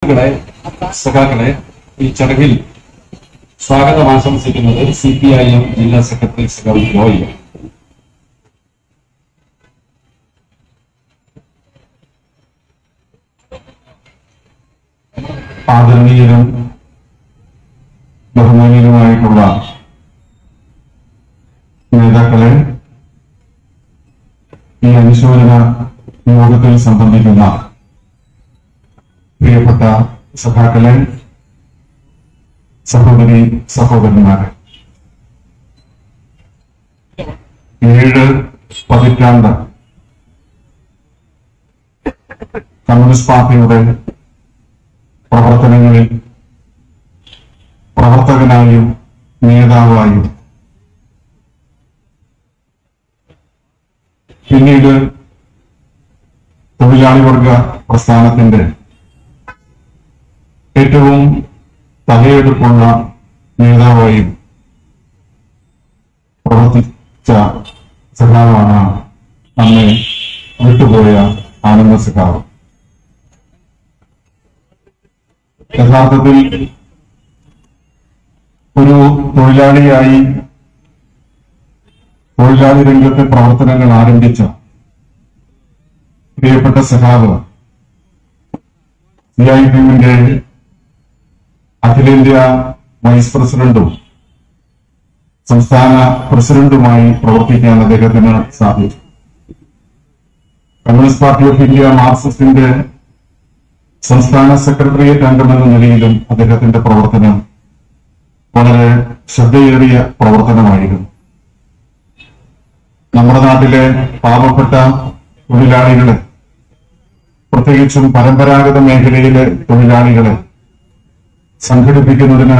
സഖാക്കളെ സഖാക്കളെ ഈ ചടങ്ങിൽ സ്വാഗതം ആശംസിക്കുന്നത് സി പി ഐ എം ജില്ലാ സെക്രട്ടറി സഖാവ് ജോയ് ആദരണീയരും ബഹുമാനീയരുമായിട്ടുള്ള നേതാക്കളെ ഈ അനുശോചന യോഗത്തിൽ സംബന്ധിക്കുന്ന പ്രിയപ്പെട്ട സഖാക്കളെ സഹോദരി സഹോദരന്മാരെ ഏഴ് പതിറ്റാണ്ട് കമ്മ്യൂണിസ്റ്റ് പാർട്ടിയുടെ പ്രവർത്തനങ്ങളിൽ പ്രവർത്തകനായും നേതാവായും പിന്നീട് തൊഴിലാളി വർഗ പ്രസ്ഥാനത്തിന്റെ ഏറ്റവും തലയെടുപ്പുള്ള നേതാവായും പ്രവർത്തിച്ച സഖാവാണ് നമ്മെ വിട്ടുപോയ ആനന്ദ സഖാവ് യഥാർത്ഥത്തിൽ ഒരു തൊഴിലാളിയായി തൊഴിലാളി രംഗത്തെ പ്രവർത്തനങ്ങൾ ആരംഭിച്ച പ്രിയപ്പെട്ട സഖാവ് സി ഐ ടിമിന്റെ അഖിലേന്ത്യാ വൈസ് പ്രസിഡന്റും സംസ്ഥാന പ്രസിഡന്റുമായി പ്രവർത്തിക്കാൻ അദ്ദേഹത്തിന് സാധിച്ചു കമ്മ്യൂണിസ്റ്റ് പാർട്ടി ഓഫ് ഇന്ത്യ മാർക്സിസ്റ്റിന്റെ സംസ്ഥാന സെക്രട്ടേറിയറ്റ് അംഗമെന്ന നിലയിലും അദ്ദേഹത്തിന്റെ പ്രവർത്തനം വളരെ ശ്രദ്ധയേറിയ പ്രവർത്തനമായിരുന്നു നമ്മുടെ നാട്ടിലെ പാവപ്പെട്ട തൊഴിലാളികളെ പ്രത്യേകിച്ചും പരമ്പരാഗത മേഖലയിലെ തൊഴിലാളികളെ സംഘടിപ്പിക്കുന്നതിന്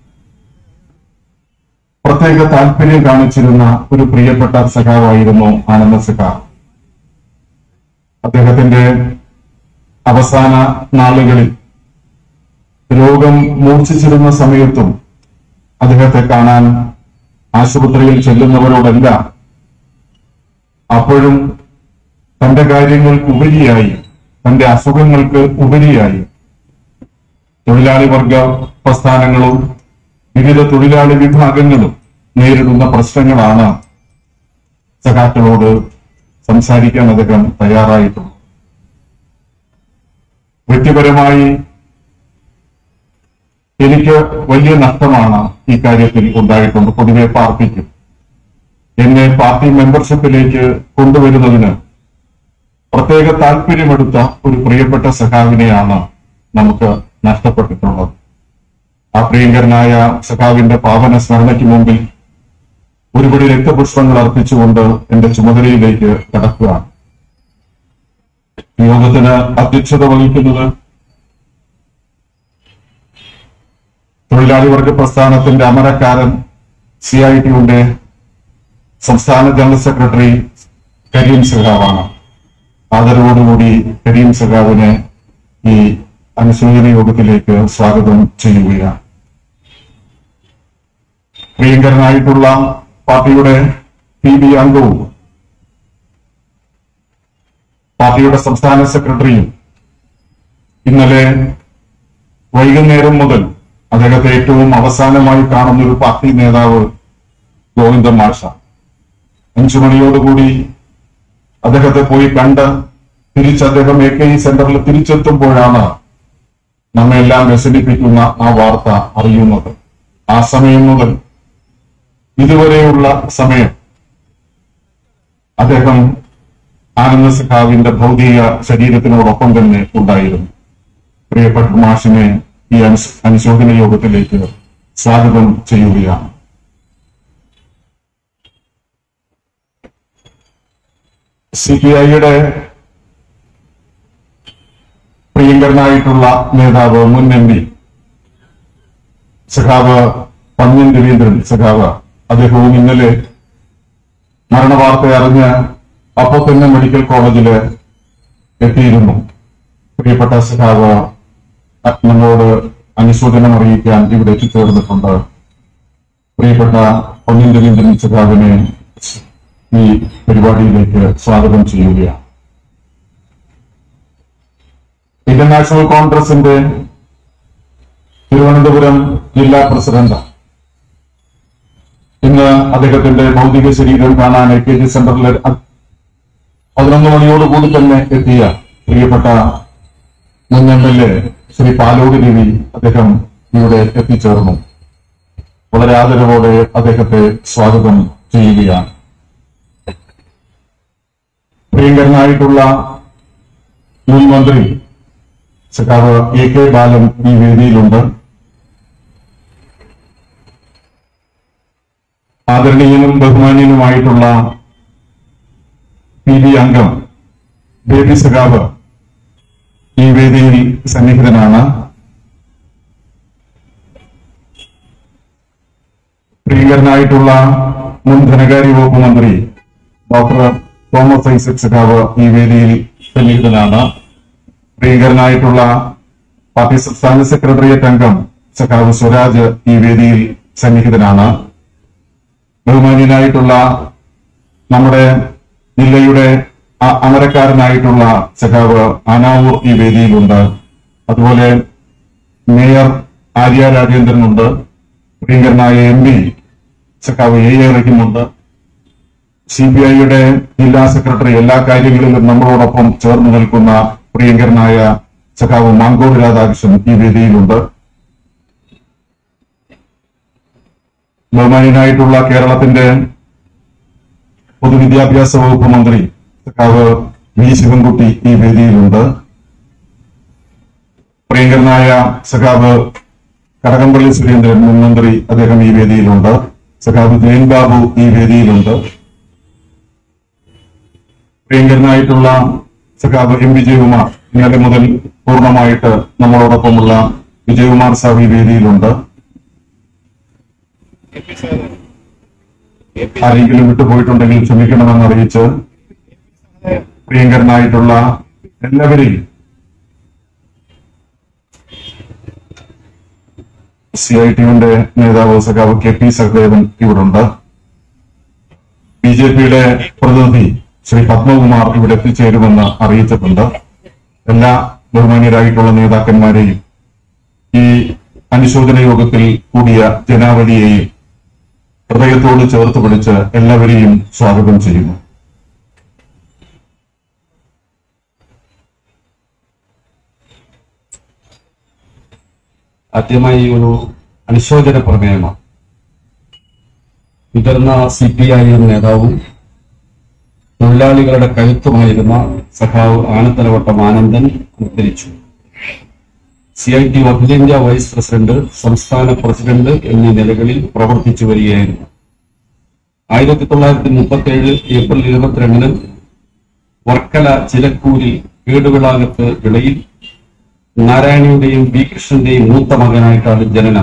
പ്രത്യേക താല്പര്യം കാണിച്ചിരുന്ന ഒരു പ്രിയപ്പെട്ട സഖാവായിരുന്നു ആനന്ദ സഖാവ് അദ്ദേഹത്തിന്റെ അവസാന നാളുകളിൽ രോഗം മൂർച്ഛിച്ചിരുന്ന സമയത്തും അദ്ദേഹത്തെ കാണാൻ ആശുപത്രിയിൽ ചെല്ലുന്നവരോടെല്ലാം അപ്പോഴും തന്റെ കാര്യങ്ങൾക്ക് ഉപരിയായി തന്റെ അസുഖങ്ങൾക്ക് ഉപരിയായി തൊഴിലാളി വർഗ പ്രസ്ഥാനങ്ങളും വിവിധ തൊഴിലാളി വിഭാഗങ്ങളും നേരിടുന്ന പ്രശ്നങ്ങളാണ് സഖാക്കളോട് സംസാരിക്കാൻ അദ്ദേഹം തയ്യാറായിട്ടുള്ളത് വ്യക്തിപരമായി എനിക്ക് വലിയ നഷ്ടമാണ് ഈ കാര്യത്തിൽ ഉണ്ടായിട്ടുണ്ട് പൊതുവെ പാർട്ടിക്ക് എന്നെ പാർട്ടി മെമ്പർഷിപ്പിലേക്ക് കൊണ്ടുവരുന്നതിന് പ്രത്യേക താല്പര്യമെടുത്ത ഒരു പ്രിയപ്പെട്ട സഖാവിനെയാണ് നമുക്ക് നഷ്ടപ്പെട്ടിട്ടുള്ളത് ആ പ്രിയങ്കരനായ സഖാവിന്റെ പാവന സ്മരണയ്ക്ക് മുമ്പിൽ ഒരുപടി രക്തപുഷ്പങ്ങൾ അർപ്പിച്ചുകൊണ്ട് എന്റെ ചുമതലയിലേക്ക് കടക്കുകയാണ് യോഗത്തിന് അധ്യക്ഷത വഹിക്കുന്നത് തൊഴിലാളി വർഗ പ്രസ്ഥാനത്തിന്റെ അമരക്കാരൻ സി ഐ ടിയുടെ സംസ്ഥാന ജനറൽ സെക്രട്ടറി കരീം സഖാവാണ് ആദരവോടുകൂടി കരീം സഖാവിനെ ഈ അനുശോചന യോഗത്തിലേക്ക് സ്വാഗതം ചെയ്യുകയാണ് പ്രിയങ്കരനായിട്ടുള്ള പാർട്ടിയുടെ പി ബി അംഗവും പാർട്ടിയുടെ സംസ്ഥാന സെക്രട്ടറിയും ഇന്നലെ വൈകുന്നേരം മുതൽ അദ്ദേഹത്തെ ഏറ്റവും അവസാനമായി കാണുന്ന ഒരു പാർട്ടി നേതാവ് ഗോവിന്ദ മാഷ അഞ്ചു മണിയോടുകൂടി അദ്ദേഹത്തെ പോയി കണ്ട് തിരിച്ച് അദ്ദേഹം എ കെ ഇ സെന്ററിൽ തിരിച്ചെത്തുമ്പോഴാണ് നമ്മെല്ലാം വ്യസനിപ്പിക്കുന്ന ആ വാർത്ത അറിയുന്നത് ആ സമയം മുതൽ ഇതുവരെയുള്ള സമയം അദ്ദേഹം ആനന്ദ സഖാവിന്റെ ഭൗതിക ശരീരത്തിനോടൊപ്പം തന്നെ ഉണ്ടായിരുന്നു പ്രിയപ്പെട്ട മാഷിനെ ഈ അനുസ് അനുശോചന യോഗത്തിലേക്ക് സ്വാഗതം ചെയ്യുകയാണ് സി പി ഐയുടെ പ്രിയങ്കരനായിട്ടുള്ള നേതാവ് മുൻ എം പി സഖാവ് പന്ന്യൻ രവീന്ദ്രൻ സഖാവ് അദ്ദേഹവും ഇന്നലെ മരണവാർത്ത അറിഞ്ഞ് അപ്പൊ തന്നെ മെഡിക്കൽ കോളേജില് എത്തിയിരുന്നു പ്രിയപ്പെട്ട സഖാവ് നമ്മളോട് അനുശോചനം അറിയിക്കാൻ ഇവിടെ എത്തിച്ചേർന്നിട്ടുണ്ട് പ്രിയപ്പെട്ട പൊന്നിൻ രവീന്ദ്രൻ സഖാവിനെ ഈ പരിപാടിയിലേക്ക് സ്വാഗതം ചെയ്യുകയാണ് ഇന്ത്യൻ നാഷണൽ കോൺഗ്രസിന്റെ തിരുവനന്തപുരം ജില്ലാ പ്രസിഡന്റ് ഇന്ന് അദ്ദേഹത്തിന്റെ ഭൗതിക ശരീരം കാണാൻ എ കെ ജി സെന്ററിൽ പതിനൊന്ന് മണിയോടുകൂടി തന്നെ എത്തിയ പ്രിയപ്പെട്ട മുൻ M L A Shri Palode Ravi അദ്ദേഹം ഇവിടെ എത്തിച്ചേർന്നു വളരെ ആദരവോടെ അദ്ദേഹത്തെ സ്വാഗതം ചെയ്യുകയാണ് പ്രിയങ്കരനായിട്ടുള്ള മുൻ മന്ത്രി സഖാവ് എ കെ ബാലൻ ഈ വേദിയിലുണ്ട് ആദരണീയനും ബഹുമാനീയനുമായിട്ടുള്ള പി ബി അംഗം ബേബി സഖാവ് ഈ വേദിയിൽ സന്നിഹിതനാണ് പ്രിയങ്കരനായിട്ടുള്ള മുൻ ധനകാര്യ വകുപ്പ് മന്ത്രി ഡോക്ടർ തോമസ് ഐസക് സഖാവ് ഈ വേദിയിൽ സന്നിഹിതനാണ് പ്രിയങ്കരനായിട്ടുള്ള പാർട്ടി സംസ്ഥാന സെക്രട്ടേറിയറ്റ് അംഗം സഖാവ് സ്വരാജ് ഈ വേദിയിൽ സന്നിഹിതനാണ് ബഹുമാന്യനായിട്ടുള്ള നമ്മുടെ ജില്ലയുടെ അ- അമരക്കാരനായിട്ടുള്ള സഖാവ് ആനാവൂർ ഈ വേദിയിലുണ്ട് അതുപോലെ മേയർ ആര്യ രാജേന്ദ്രനുണ്ട് പ്രിയങ്കരനായ എം പി സഖാവ് എ എ റഹിമുണ്ട് സി ബി ഐയുടെ ജില്ലാ സെക്രട്ടറി എല്ലാ കാര്യങ്ങളിലും നമ്മളോടൊപ്പം ചേർന്ന് നിൽക്കുന്ന പ്രിയങ്കരനായ സഖാവ് മാങ്കോട് രാധാകൃഷ്ണൻ ഈ വേദിയിലുണ്ട് ബഹുമാനായിട്ടുള്ള കേരളത്തിന്റെ പൊതുവിദ്യാഭ്യാസ വകുപ്പ് മന്ത്രി സഖാവ് വി ശിവൻകുട്ടി ഈ വേദിയിലുണ്ട് പ്രിയങ്കരനായ സഖാവ് കടകംപള്ളി സുരേന്ദ്രൻ മുൻ മന്ത്രി അദ്ദേഹം ഈ വേദിയിലുണ്ട് സഖാവ് ജയൻ ബാബു ഈ വേദിയിലുണ്ട് പ്രിയങ്കരനായിട്ടുള്ള സഖാവ് എം വിജയകുമാർ ഇന്നലെ മുതൽ പൂർണ്ണമായിട്ട് നമ്മളോടൊപ്പമുള്ള വിജയകുമാർ സാബ് ഈ വേദിയിലുണ്ട് ആരെങ്കിലും വിട്ടുപോയിട്ടുണ്ടെങ്കിൽ ക്ഷമിക്കണമെന്ന് അറിയിച്ച് പ്രിയങ്കരനായിട്ടുള്ള എല്ലാവരെയും സി ഐ ടിയുടെ നേതാവ് സഖാവ് കെ പി സഹദേവൻ ഇവിടുണ്ട് ബി ജെ പിയുടെ പ്രതിനിധി ശ്രീ പത്മകുമാർ ഇവിടെ എത്തിച്ചേരുമെന്ന് അറിയിച്ചിട്ടുണ്ട് എല്ലാ ബഹുമാന്യരായിട്ടുള്ള നേതാക്കന്മാരെയും ഈ അനുശോചന യോഗത്തിൽ കൂടിയ ജനാവലിയെയും ഹൃദയത്തോട് ചേർത്ത് പിടിച്ച് എല്ലാവരെയും സ്വാഗതം ചെയ്യുന്നു ആദ്യമായി ഒരു അനുശോചന പ്രമേയമാണ് മുതിർന്ന സി പി ഐ എം നേതാവും തൊഴിലാളികളുടെ കഴുത്തുമായിരുന്ന സഖാവ് ആനത്തലവട്ടം ആനന്ദൻ അന്തരിച്ചു സി ഐ ടി അഖിലേന്ത്യാ വൈസ് പ്രസിഡന്റ് സംസ്ഥാന പ്രസിഡന്റ് എന്നീ നിലകളിൽ പ്രവർത്തിച്ചു വരികയായിരുന്നു ആയിരത്തി തൊള്ളായിരത്തി മുപ്പത്തി ഏഴ് ഏപ്രിൽ ഇരുപത്തിരണ്ടിന് വർക്കല ചിലക്കൂരിൽ കേടുവിളാകത്ത് വിളയിൽ നാരായണിയുടെയും വി കൃഷ്ണന്റെയും മൂത്ത മകനായിട്ടാണ് ജനനം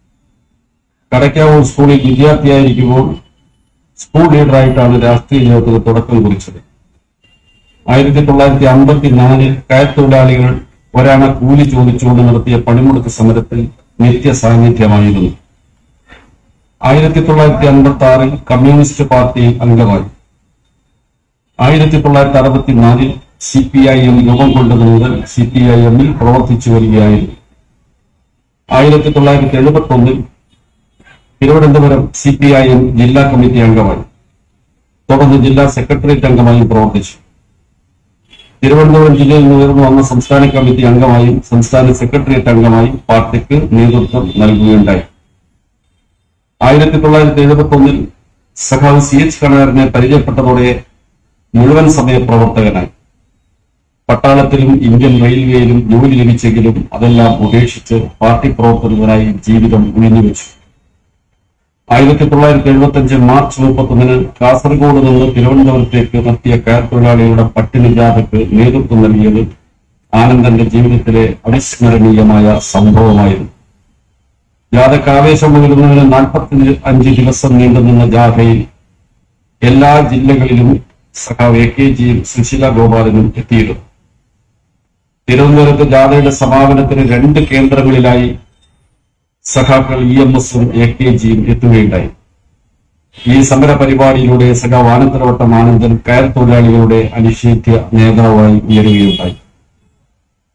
കടയ്ക്കാവൂർ സ്കൂളിൽ വിദ്യാർത്ഥിയായിരിക്കുമ്പോൾ സ്കൂൾ ലീഡറായിട്ടാണ് രാഷ്ട്രീയ ജീവിതത്തിന് തുടക്കം കുറിച്ചത് ആയിരത്തി തൊള്ളായിരത്തി അമ്പത്തിനാലിൽ കയത്തൊഴിലാളികൾ ഒരാണ കൂലി ചോദിച്ചുകൊണ്ട് നടത്തിയ പണിമുടക്ക് സമരത്തിൽ നിത്യ സാന്നിധ്യമായിരുന്നു ആയിരത്തി തൊള്ളായിരത്തി അൻപത്തി ആറിൽ കമ്മ്യൂണിസ്റ്റ് പാർട്ടിയിൽ അംഗമായി ആയിരത്തി തൊള്ളായിരത്തി അറുപത്തിനാലിൽ സി പി ഐ എം രൂപം കൊണ്ടത് മുതൽ സി പി ഐ എമ്മിൽ പ്രവർത്തിച്ചു വരികയായിരുന്നു ആയിരത്തി തൊള്ളായിരത്തി എഴുപത്തി ഒന്നിൽ Thiruvananthapuram C P I M ജില്ലാ കമ്മിറ്റി അംഗമായി തുടർന്ന് ജില്ലാ സെക്രട്ടേറിയറ്റ് അംഗമായും പ്രവർത്തിച്ചു തിരുവനന്തപുരം ജില്ലയിൽ നിന്ന് ഉയർന്നു വന്ന സംസ്ഥാന കമ്മിറ്റി അംഗമായും സംസ്ഥാന സെക്രട്ടേറിയറ്റ് അംഗമായും പാർട്ടിക്ക് നേതൃത്വം നൽകുകയുണ്ടായി ആയിരത്തി തൊള്ളായിരത്തി എഴുപത്തി ഒന്നിൽ സഖാവ് സി എച്ച് കണാറിനെ പരിചയപ്പെട്ടതോടെ മുഴുവൻ സമയ പ്രവർത്തകനായി പട്ടാളത്തിലും ഇന്ത്യൻ റെയിൽവേയിലും ജോലി ലഭിച്ചെങ്കിലും അതെല്ലാം ഉപേക്ഷിച്ച് പാർട്ടി പ്രവർത്തനത്തിനായി ജീവിതം ഉഴിഞ്ഞുവെച്ചു ആയിരത്തി തൊള്ളായിരത്തി എഴുപത്തി അഞ്ച് മാർച്ച് മുപ്പത്തൊന്നിന് കാസർഗോഡ് നിന്ന് തിരുവനന്തപുരത്തേക്ക് നടത്തിയ കയർ തൊഴിലാളികളുടെ പട്ടിണി ജാഥയ്ക്ക് നേതൃത്വം നൽകിയത് ആനന്ദന്റെ ജീവിതത്തിലെ അവിസ്മരണീയമായ സംഭവമായിരുന്നു ജാഥയ്ക്ക് ആവേശം പകരുന്നതിന് നാൽപ്പത്തി അഞ്ച് ദിവസം നീണ്ടുനിന്ന ജാഥയിൽ എല്ലാ ജില്ലകളിലും സഖാവ് എ കെ ജിയും സുശീല ഗോപാലനും എത്തിയിരുന്നു തിരുവനന്തപുരത്ത് ജാഥയുടെ സമാപനത്തിന് രണ്ട് കേന്ദ്രങ്ങളിലായി സഖാക്കൾ ഇ എം എസും എ കെ ജിയും എത്തുകയുണ്ടായി ഈ സമര പരിപാടിയിലൂടെ സഖാവ് ആനന്ദവട്ടം ആനന്ദൻ കയർ തൊഴിലാളികളുടെ അനിഷേധ്യ നേതാവായി ഉയരുകയുണ്ടായി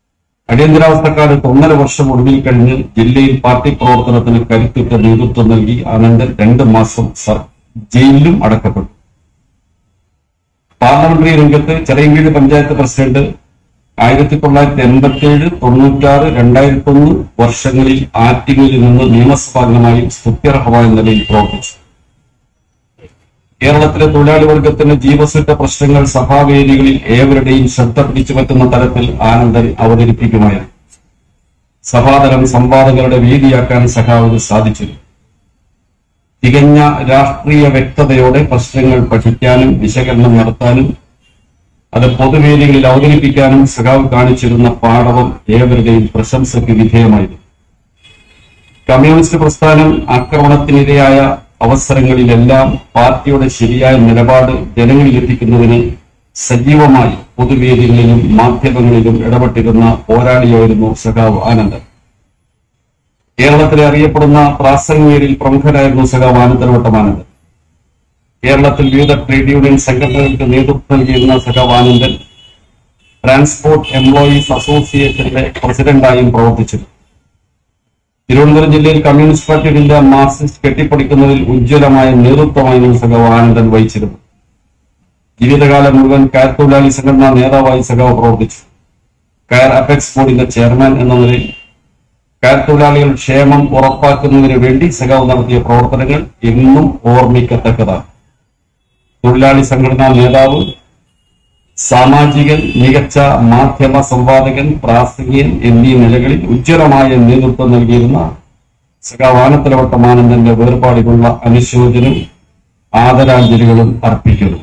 അടിയന്തരാവസ്ഥക്കാലത്ത് ഒന്നര വർഷം ഒടുവിൽ കഴിഞ്ഞ് ജില്ലയിൽ പാർട്ടി പ്രവർത്തനത്തിന് കരുത്തുറ്റ നേതൃത്വം നൽകി ആനന്ദൻ രണ്ട് മാസം സർ ജയിലിലും അടക്കപ്പെട്ടു പാർലമെന്ററി രംഗത്ത് ചെറിയങ്കീഴ് പഞ്ചായത്ത് പ്രസിഡന്റ് ആയിരത്തി തൊള്ളായിരത്തി എൺപത്തിയേഴ് തൊണ്ണൂറ്റാറ് രണ്ടായിരത്തി ഒന്ന് വർഷങ്ങളിൽ ആറ്റിങ്ങിൽ നിന്ന് നിയമസഭാംഗമായും സ്തുത്യർഹമായ നിലയിൽ പ്രവർത്തിച്ചു കേരളത്തിലെ തൊഴിലാളി വർഗത്തിന് ജീവസുറ്റ പ്രശ്നങ്ങൾ സഭാവേദികളിൽ ഏവരുടെയും ശ്രദ്ധ പിടിച്ചു പറ്റുന്ന തരത്തിൽ ആനന്ദൻ അവതരിപ്പിക്കുമായിരുന്നു സഭാതലം സംവാദങ്ങളുടെ വേദിയാക്കാൻ സഖാവിന് സാധിച്ചു തികഞ്ഞ രാഷ്ട്രീയ വ്യക്തതയോടെ പ്രശ്നങ്ങൾ പഠിക്കാനും വിശകലനം നടത്താനും അത് പൊതുവേദികളിൽ അവതരിപ്പിക്കാനും സഖാവ് കാണിച്ചിരുന്ന പാഠവും ഏവരുടെയും പ്രശംസയ്ക്ക് വിധേയമായിരുന്നു കമ്മ്യൂണിസ്റ്റ് പ്രസ്ഥാനം ആക്രമണത്തിനിരയായ അവസരങ്ങളിലെല്ലാം പാർട്ടിയുടെ ശരിയായ നിലപാട് ജനങ്ങളിൽ എത്തിക്കുന്നതിന് സജീവമായി പൊതുവേദികളിലും മാധ്യമങ്ങളിലും ഇടപെട്ടിരുന്ന പോരാളിയായിരുന്നു സഖാവ് ആനന്ദൻ കേരളത്തിലെ അറിയപ്പെടുന്ന പ്രാസംഗികരിൽ പ്രമുഖരായിരുന്നു സഖാവ് ആനന്ദനവട്ടമാനന്ദൻ കേരളത്തിൽ വിവിധ ട്രേഡ് യൂണിയൻ സംഘടനകൾക്ക് നേതൃത്വം നൽകിയിരുന്ന സഖാവ് ആനന്ദൻ ട്രാൻസ്പോർട്ട് എംപ്ലോയീസ് അസോസിയേഷന്റെ പ്രസിഡന്റായും പ്രവർത്തിച്ചു തിരുവനന്തപുരം ജില്ലയിൽ communist party of India Marxist കെട്ടിപ്പടുക്കുന്നതിൽ ഉജ്ജ്വലമായ നേതൃത്വമായിരുന്നു സഖാവ് ആനന്ദൻ വഹിച്ചിരുന്നു ജീവിതകാലം മുഴുവൻ കയർ തൊഴിലാളി സംഘടനാ നേതാവായി സഖാവ് പ്രവർത്തിച്ചു കയർ അപെക്സ് ബോർഡിന്റെ ചെയർമാൻ എന്ന നിലയിൽ കയർ തൊഴിലാളികൾ ക്ഷേമം ഉറപ്പാക്കുന്നതിന് വേണ്ടി സഖാവ് നടത്തിയ പ്രവർത്തനങ്ങൾ എന്നും ഓർമ്മിക്കത്തക്കതാണ് തൊഴിലാളി സംഘടനാ നേതാവ് സാമാജികൻ മികച്ച മാധ്യമ സംവാദകൻ പ്രാസംഗികൻ എന്നീ നിലകളിൽ ഉജ്ജ്വലമായ നേതൃത്വം നൽകിയിരുന്ന സഖാവാനത്തലവട്ടമാനന്ദന്റെ വേർപാടിലുള്ള അനുശോചനം ആദരാഞ്ജലികളും അർപ്പിക്കുന്നു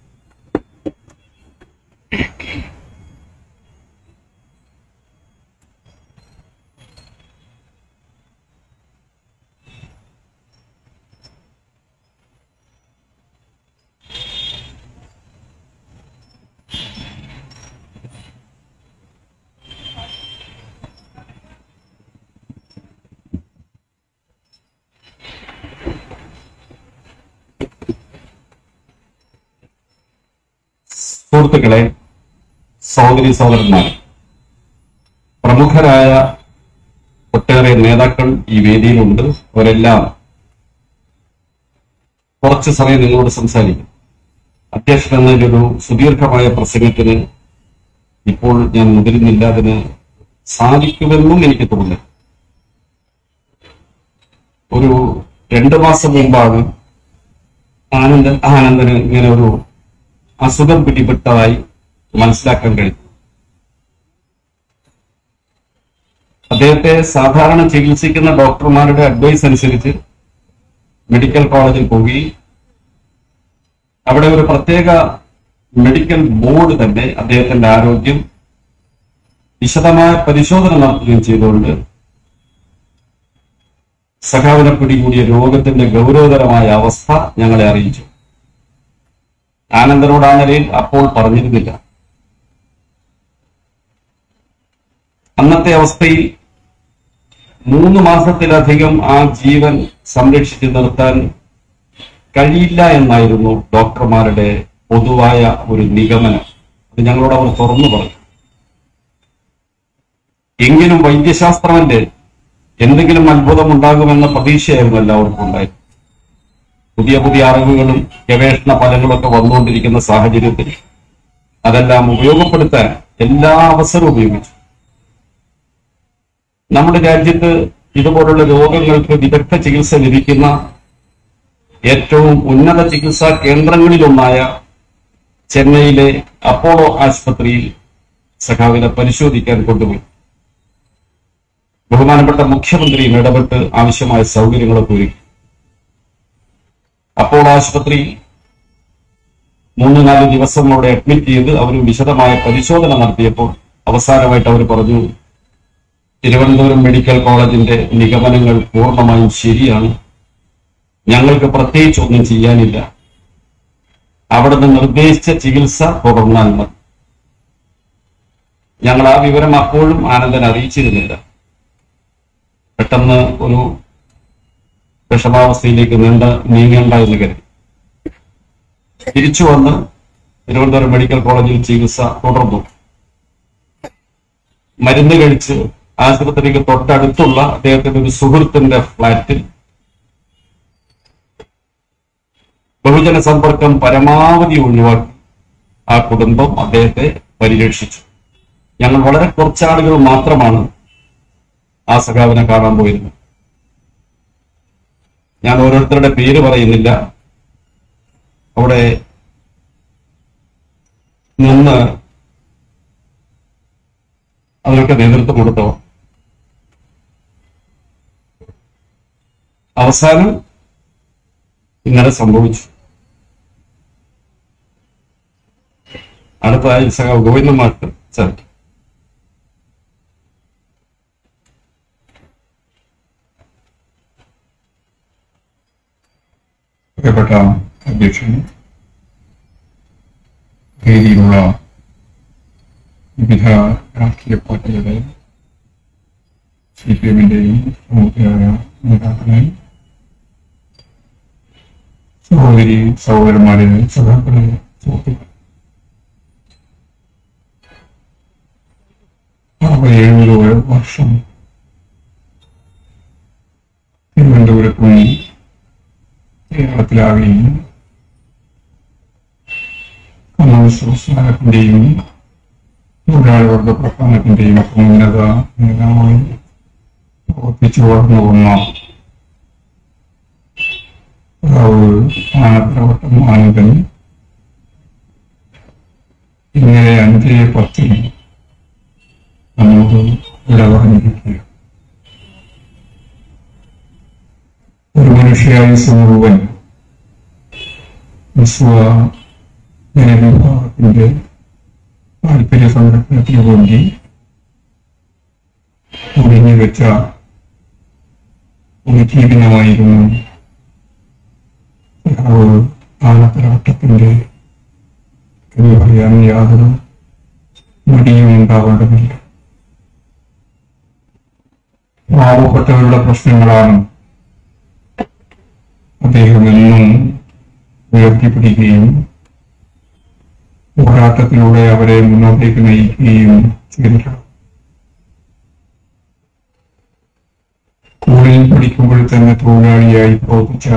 സുഹൃത്തുക്കളെ സഹോദരി സഹോദരന്മാർ പ്രമുഖരായ ഒട്ടേറെ നേതാക്കൾ ഈ വേദിയിലുണ്ട് അവരെല്ലാം കുറച്ചു സമയം നിങ്ങളോട് സംസാരിക്കും അധ്യക്ഷൻ എന്നതിലൊരു സുദീർഘമായ പ്രസംഗത്തിന് ഇപ്പോൾ ഞാൻ മുതിരുന്നില്ല അതിന് സാധിക്കുമെന്നും എനിക്ക് തോന്നുന്നു ഒരു രണ്ടു മാസം മുമ്പാണ് ആനന്ദൻ ആനന്ദന് ഇങ്ങനെ ഒരു അസുഖം പിടിപെട്ടതായി മനസ്സിലാക്കാൻ കഴിയും അദ്ദേഹത്തെ സാധാരണ ചികിത്സിക്കുന്ന ഡോക്ടർമാരുടെ അഡ്വൈസ് അനുസരിച്ച് മെഡിക്കൽ കോളേജിൽ പോയി അവിടെ ഒരു പ്രത്യേക മെഡിക്കൽ ബോർഡ് തന്നെ അദ്ദേഹത്തിന്റെ ആരോഗ്യം വിശദമായ പരിശോധന നടത്തുകയും ചെയ്തുകൊണ്ട് സഖാവിനെ പിടികൂടിയ രോഗത്തിന്റെ ഗൗരവതരമായ അവസ്ഥ ഞങ്ങളെ അറിയിച്ചു ആനന്ദനോട് ആ നിലയിൽ അപ്പോൾ പറഞ്ഞിരുന്നില്ല അന്നത്തെ അവസ്ഥയിൽ മൂന്ന് മാസത്തിലധികം ആ ജീവൻ സംരക്ഷിച്ചു നിർത്താൻ കഴിയില്ല എന്നായിരുന്നു ഡോക്ടർമാരുടെ പൊതുവായ ഒരു നിഗമനം അത് ഞങ്ങളോട് അവർ തുറന്നു പറഞ്ഞു എങ്കിലും വൈദ്യശാസ്ത്രമന്റെ എന്തെങ്കിലും അത്ഭുതം ഉണ്ടാകുമെന്ന പ്രതീക്ഷയായിരുന്നു എല്ലാവർക്കും ഉണ്ടായത് പുതിയ പുതിയ അറിവുകളും ഗവേഷണ ഫലങ്ങളൊക്കെ വന്നുകൊണ്ടിരിക്കുന്ന സാഹചര്യത്തിൽ അതെല്ലാം ഉപയോഗപ്പെടുത്താൻ എല്ലാ അവസരവും ഉപയോഗിച്ചു നമ്മുടെ രാജ്യത്ത് ഇതുപോലുള്ള രോഗങ്ങൾക്ക് വിദഗ്ധ ചികിത്സ ലഭിക്കുന്ന ഏറ്റവും ഉന്നത ചികിത്സാ കേന്ദ്രങ്ങളിലൊന്നായ ചെന്നൈയിലെ അപ്പോളോ ആശുപത്രിയിൽ സഖാവിനെ പരിശോധിക്കാൻ കൊണ്ടുപോയി ബഹുമാനപ്പെട്ട മുഖ്യമന്ത്രിയും ഇടപെട്ട് ആവശ്യമായ സൗകര്യങ്ങളൊക്കെ ഒരുക്കി അപ്പോളോ ആശുപത്രിയിൽ മൂന്ന് നാല് ദിവസം അവിടെ അഡ്മിറ്റ് ചെയ്ത് അവർ വിശദമായ പരിശോധന നടത്തിയപ്പോൾ അവസാനമായിട്ട് അവർ പറഞ്ഞു തിരുവനന്തപുരം മെഡിക്കൽ കോളേജിന്റെ നിഗമനങ്ങൾ പൂർണ്ണമായും ശരിയാണ് ഞങ്ങൾക്ക് പ്രത്യേകിച്ച് ഒന്നും ചെയ്യാനില്ല അവിടുന്ന് നിർദ്ദേശിച്ച ചികിത്സ തുടർന്നാൽ മതി ഞങ്ങൾ ആ വിവരം അപ്പോഴും ആനന്ദൻ അറിയിച്ചിരുന്നില്ല പെട്ടെന്ന് ഒരു വിഷമാവസ്ഥയിലേക്ക് നീണ്ട നീങ്ങേണ്ട എന്ന് കരുതി തിരിച്ചു വന്ന് തിരുവനന്തപുരം മെഡിക്കൽ കോളേജിൽ ചികിത്സ തുടർന്നു മരുന്ന് കഴിച്ച് ആശുപത്രിക്ക് തൊട്ടടുത്തുള്ള അദ്ദേഹത്തിന്റെ ഒരു സുഹൃത്തിന്റെ ഫ്ളാറ്റിൽ ബഹുജന സമ്പർക്കം പരമാവധി ഒഴിവാക്കി ആ കുടുംബം അദ്ദേഹത്തെ പരിരക്ഷിച്ചു ഞങ്ങൾ വളരെ കുറച്ചാളുകൾ മാത്രമാണ് ആ സഖാവിനെ കാണാൻ പോയിരുന്നത് ഞാൻ ഓരോരുത്തരുടെ പേര് പറയുന്നില്ല അവിടെ നിന്ന് അതിനൊക്കെ നേതൃത്വം കൊടുത്തവർ അവസാനം ഇന്നലെ സംഭവിച്ചു അടുത്തതായി സഖാവ് ഗോവിന്ദന്മാർക്ക് സാർ പ്രിയപ്പെട്ട അധ്യക്ഷൻ വേദിയിലുള്ള വിവിധ രാഷ്ട്രീയ പാർട്ടികളുടെ സി പി എമ്മിന്റെയും പ്രമുഖരായ നേതാക്കളെ സഹോദരി സഹോദരന്മാരെ സഖാക്കളെ സുഹൃത്തുക്കളെ അറുപത് എഴുപത് വർഷം തിരുവനന്തപുരത്തും കേരളത്തിലാകെയും കമ്മ്യൂണിസ്റ്റ് പ്രസ്ഥാനത്തിന്റെയും തൊഴിലാളി വർഗ പ്രസ്ഥാനത്തിന്റെയും ഒക്കെ ഉന്നത നേതാവായി പ്രവർത്തിച്ചു വളർന്നു വന്ന സഖാവ് ആനത്തലവട്ടം ആനന്ദൻ ഇന്നലെ അഞ്ച് പത്തിന് നമ്മോട് വിട പറഞ്ഞിരിക്കുക ഒരു മനുഷ്യായുസ് മുഴുവൻ വിശ്വ ജനവിഭാഗത്തിന്റെ താല്പര്യ സംരക്ഷണത്തിന് വേണ്ടി ഒഴിഞ്ഞു വെച്ച ഒരു ജീവിതമായിരുന്നു സഖാവ് ആനത്തലവട്ടത്തിന്റെ എന്ന് പറയാൻ യാതൊരു മടിയും ഉണ്ടാവേണ്ടതില്ല പാവപ്പെട്ടവരുടെ പ്രശ്നങ്ങളാണ് അദ്ദേഹം എന്നും ഉയർത്തിപ്പിടിക്കുകയും പോരാട്ടത്തിലൂടെ അവരെ മുന്നോട്ടേക്ക് നയിക്കുകയും ചെയ്തിട്ടുണ്ട് സ്കൂളിൽ പഠിക്കുമ്പോൾ തന്നെ തൊഴിലാളിയായി പ്രവർത്തിച്ച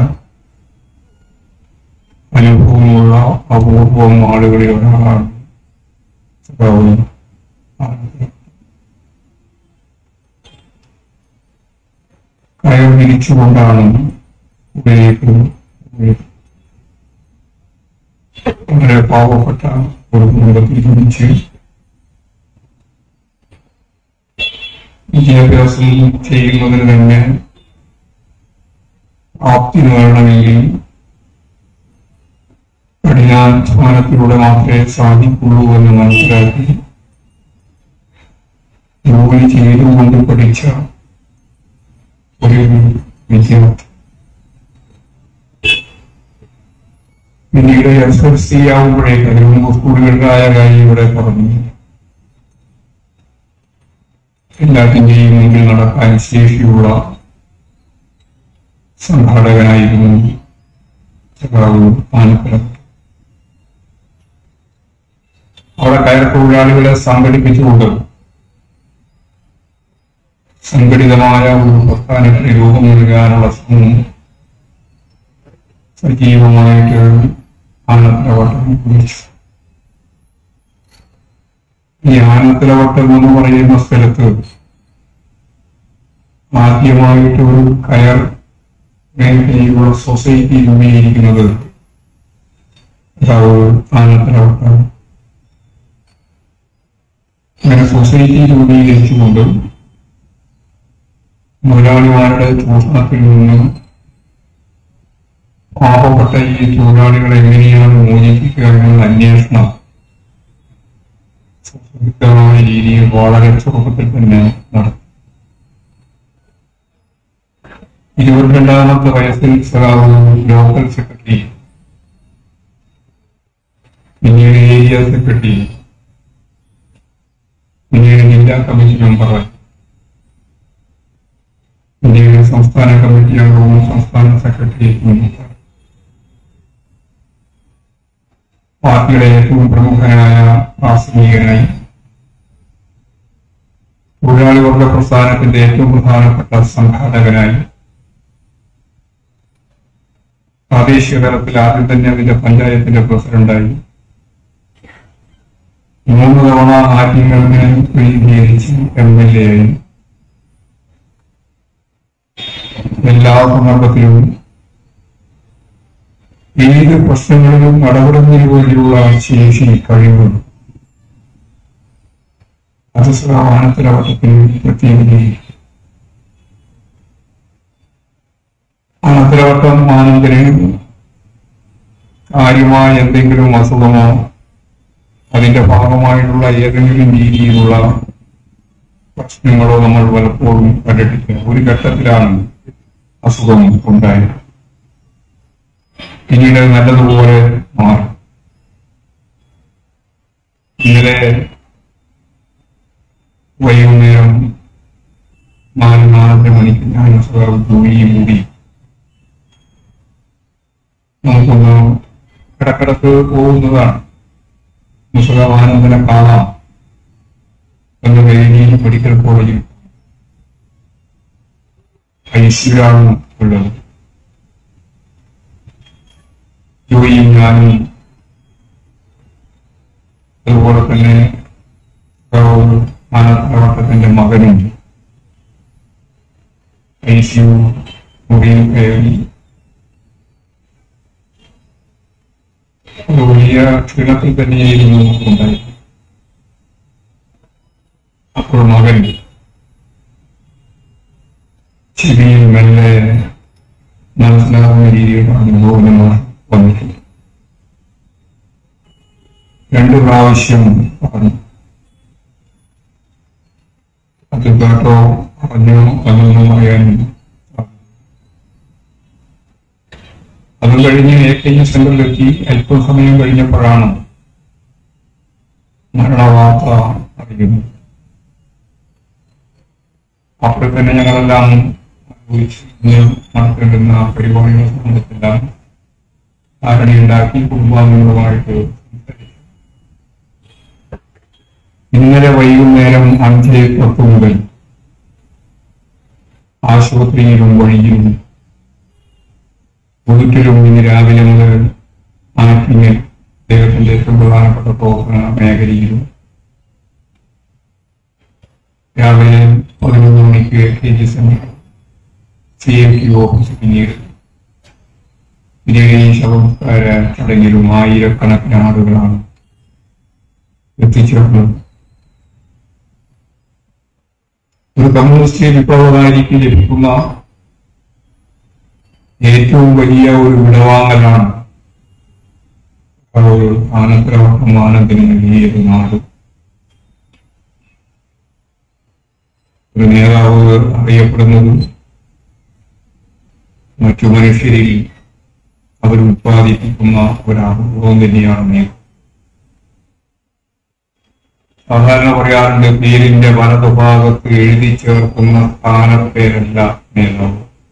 അനുഭവമുള്ള അപൂർവം ആളുകളിൽ ഒരാളാണ് സഖാവ് ആനന്ദൻ. കയർ വിരിച്ചുകൊണ്ടാണ് ഉള്ളിലേക്ക് പോയത്. വളരെ പാവപ്പെട്ട ഒരു കുടുംബത്തിൽ ജനിച്ച് വിദ്യാഭ്യാസം ചെയ്യുന്നതിന് തന്നെ പ്രാപ്തി നേടണമെങ്കിൽ കഠിനാധ്വാനത്തിലൂടെ മാത്രമേ സാധിക്കുള്ളൂ എന്ന് മനസ്സിലാക്കി ജോലി ചെയ്തുകൊണ്ട് പഠിച്ച ഒരു വിദ്യാർത്ഥി പിന്നീട് എസ് എൽ സി ആവുമ്പോഴേക്ക് അതിന് മുമ്പ് സ്കൂളുകളിലായ കാര്യം ഇവിടെ പറഞ്ഞു എല്ലാത്തിന്റെയും മുന്നിൽ നടക്കാൻ ശേഷിയുള്ള സംഘാടകനായിരുന്നു സഖാവ് ആനപ്പുരം അവിടെ കയർ തൊഴിലാളികളെ സംഘടിപ്പിച്ചുകൊണ്ട് സംഘടിതമായ ഒരു പ്രസ്ഥാനത്തിന് രൂപം നൽകാനുള്ള ശ്രമം സജീവമായിട്ട് ആനത്തലവട്ടം വിളിച്ചു ഈ ആനത്തലവട്ടം എന്ന് പറയുന്ന സ്ഥലത്ത് ആദ്യമായിട്ട് ഒരു കയർ മേഖലയിലുള്ള സൊസൈറ്റി രൂപീകരിക്കുന്നത് സഖാവ് ആനത്തലവട്ടം അങ്ങനെ സൊസൈറ്റി രൂപീകരിച്ചുകൊണ്ട് മുതലാളിമാരുടെ ചൂഷണത്തിൽ നിന്നും പാവപ്പെട്ട ഈ തൊഴിലാളികളെ എങ്ങനെയാണ് മോചിപ്പിക്കുക എന്നുള്ള അന്വേഷണം സുസംഹിതമായ രീതിയിൽ വളരെ ചെറുപ്പത്തിൽ തന്നെ നടത്തി ഇരുപത്തിരണ്ടാമത്തെ വയസ്സിൽ സഖാവ് ലോക്കൽ സെക്രട്ടറി പിന്നീട് ഏരിയ സെക്രട്ടറി പിന്നീട് ജില്ലാ കമ്മിറ്റി മെമ്പറായി പിന്നീട് സംസ്ഥാന കമ്മിറ്റി അംഗവും സംസ്ഥാന സെക്രട്ടറിയേറ്റും പാർട്ടിയുടെ ഏറ്റവും പ്രമുഖനായ പ്രാസംഗികനായി തൊഴിലാളി വർഗ പ്രസ്ഥാനത്തിന്റെ ഏറ്റവും പ്രധാനപ്പെട്ട സംഘാടകനായി പ്രാദേശിക തലത്തിൽ ആദ്യം തന്നെ അതിന്റെ പഞ്ചായത്തിന്റെ പ്രസിഡന്റായി മൂന്ന് തവണ ആറ്റിങ്ങലിനെ പ്രതിനിധീകരിച്ച് എം എൽ എ ആയി എല്ലാ സന്ദർഭത്തിലും ഏത് പ്രശ്നങ്ങളിലും ഇടപെടുന്നതിന് വേണ്ടിയുള്ള ശേഷി കഴിവും അധസ്രാവാനത്തിലവട്ടത്തിന് പ്രത്യേകതയും അനന്തരവട്ടം ആനന്ദന് കാര്യമായ എന്തെങ്കിലും അസുഖമോ അതിന്റെ ഭാഗമായിട്ടുള്ള ഏതെങ്കിലും രീതിയിലുള്ള പ്രശ്നങ്ങളോ നമ്മൾ പലപ്പോഴും കണ്ടിട്ടില്ല ഒരു ഘട്ടത്തിലാണ് അസുഖം ഉണ്ടായത് പിന്നീട് നല്ലതുപോലെ മാറി ഇന്നലെ വൈകുന്നേരം നാല് നാലര മണിക്ക് ഞാൻ സഖാവ് ജോലിയും കൂടി നമുക്കൊന്ന് കിടക്കിടക്ക് പോകുന്നതാണ് മുസലാനന്ദനെ കാണാം എന്ന് വേദിയിൽ മെഡിക്കൽ കോളേജിൽ ഐശ്വര്യാണ് ഉള്ളത് ജോയിയും ഞാനും അതുപോലെ തന്നെ മാനത്തവട്ടത്തിന്റെ മകനും ഐ സി യു മുറിയിൽ കയറി ഒരു വലിയ ക്ഷീണത്തിൽ തന്നെയായിരുന്നു ഉണ്ടായത് അപ്പോൾ മകൻ ചെവിയിൽ മെല്ലെ മനസ്സിലാകുന്ന രീതിയിലാണ് ഗോവിന്ദന്മാർ വന്നിട്ടുള്ളത് രണ്ടു പ്രാവശ്യം പറഞ്ഞു അത് കേട്ടോ പറഞ്ഞു അതൊന്നും അറിയാൻ അത് കഴിഞ്ഞ് എ കെ ജി സെന്ററിലെത്തി അല്പം സമയം കഴിഞ്ഞപ്പോഴാണ് മരണവാർത്ത അറിയുന്നത് അപ്പോൾ തന്നെ ഞങ്ങളെല്ലാം ആലോചിച്ച് ഇന്ന് നടത്തേണ്ടുന്ന പരിപാടികളെ സംബന്ധിച്ചെല്ലാം ധാരണയുണ്ടാക്കി കുടുംബാംഗങ്ങളുമായിട്ട് സംസാരിച്ചു ഇന്നലെ വൈകുന്നേരം അഞ്ച് പത്ത് മുതൽ ആശുപത്രിയിലും വഴിയിലും ഒതുക്കിലും ഇന്ന് രാവിലെ മുതൽ ആറ്റിങ്ങൽ അദ്ദേഹത്തിന്റെ ഏറ്റവും പ്രധാനപ്പെട്ട പ്രവർത്തന മേഖലയിലും രാവിലെ പതിനൊന്ന് മണിക്ക് K G centre C M Q office പിന്നീട് പിന്നീട് ഈ ശവകാര ചടങ്ങിലും ആയിരക്കണക്കിന് ആളുകളാണ് എത്തിച്ചേർന്നത് ഒരു കമ്മ്യൂണിസ്റ്റ് വിപ്ലവകാരിക്ക് ലഭിക്കുന്ന ഏറ്റവും വലിയ ഒരു വിടവാങ്ങലാണ് ഒരു ആനന്ദരവട്ടം ആനന്ദിന് നൽകിയത് നാട് ഒരു നേതാവ് അറിയപ്പെടുന്നത് മറ്റു മനുഷ്യരിൽ അവർ ഉത്പാദിപ്പിക്കുന്ന ഒരനുഭവം തന്നെയാണ് നേതാവ് സാധാരണ പറയാറുണ്ട് പേരിന്റെ വലതുഭാഗത്ത് എഴുതി ചേർക്കുന്ന സ്ഥാനപ്പേരല്ല നേതാവ്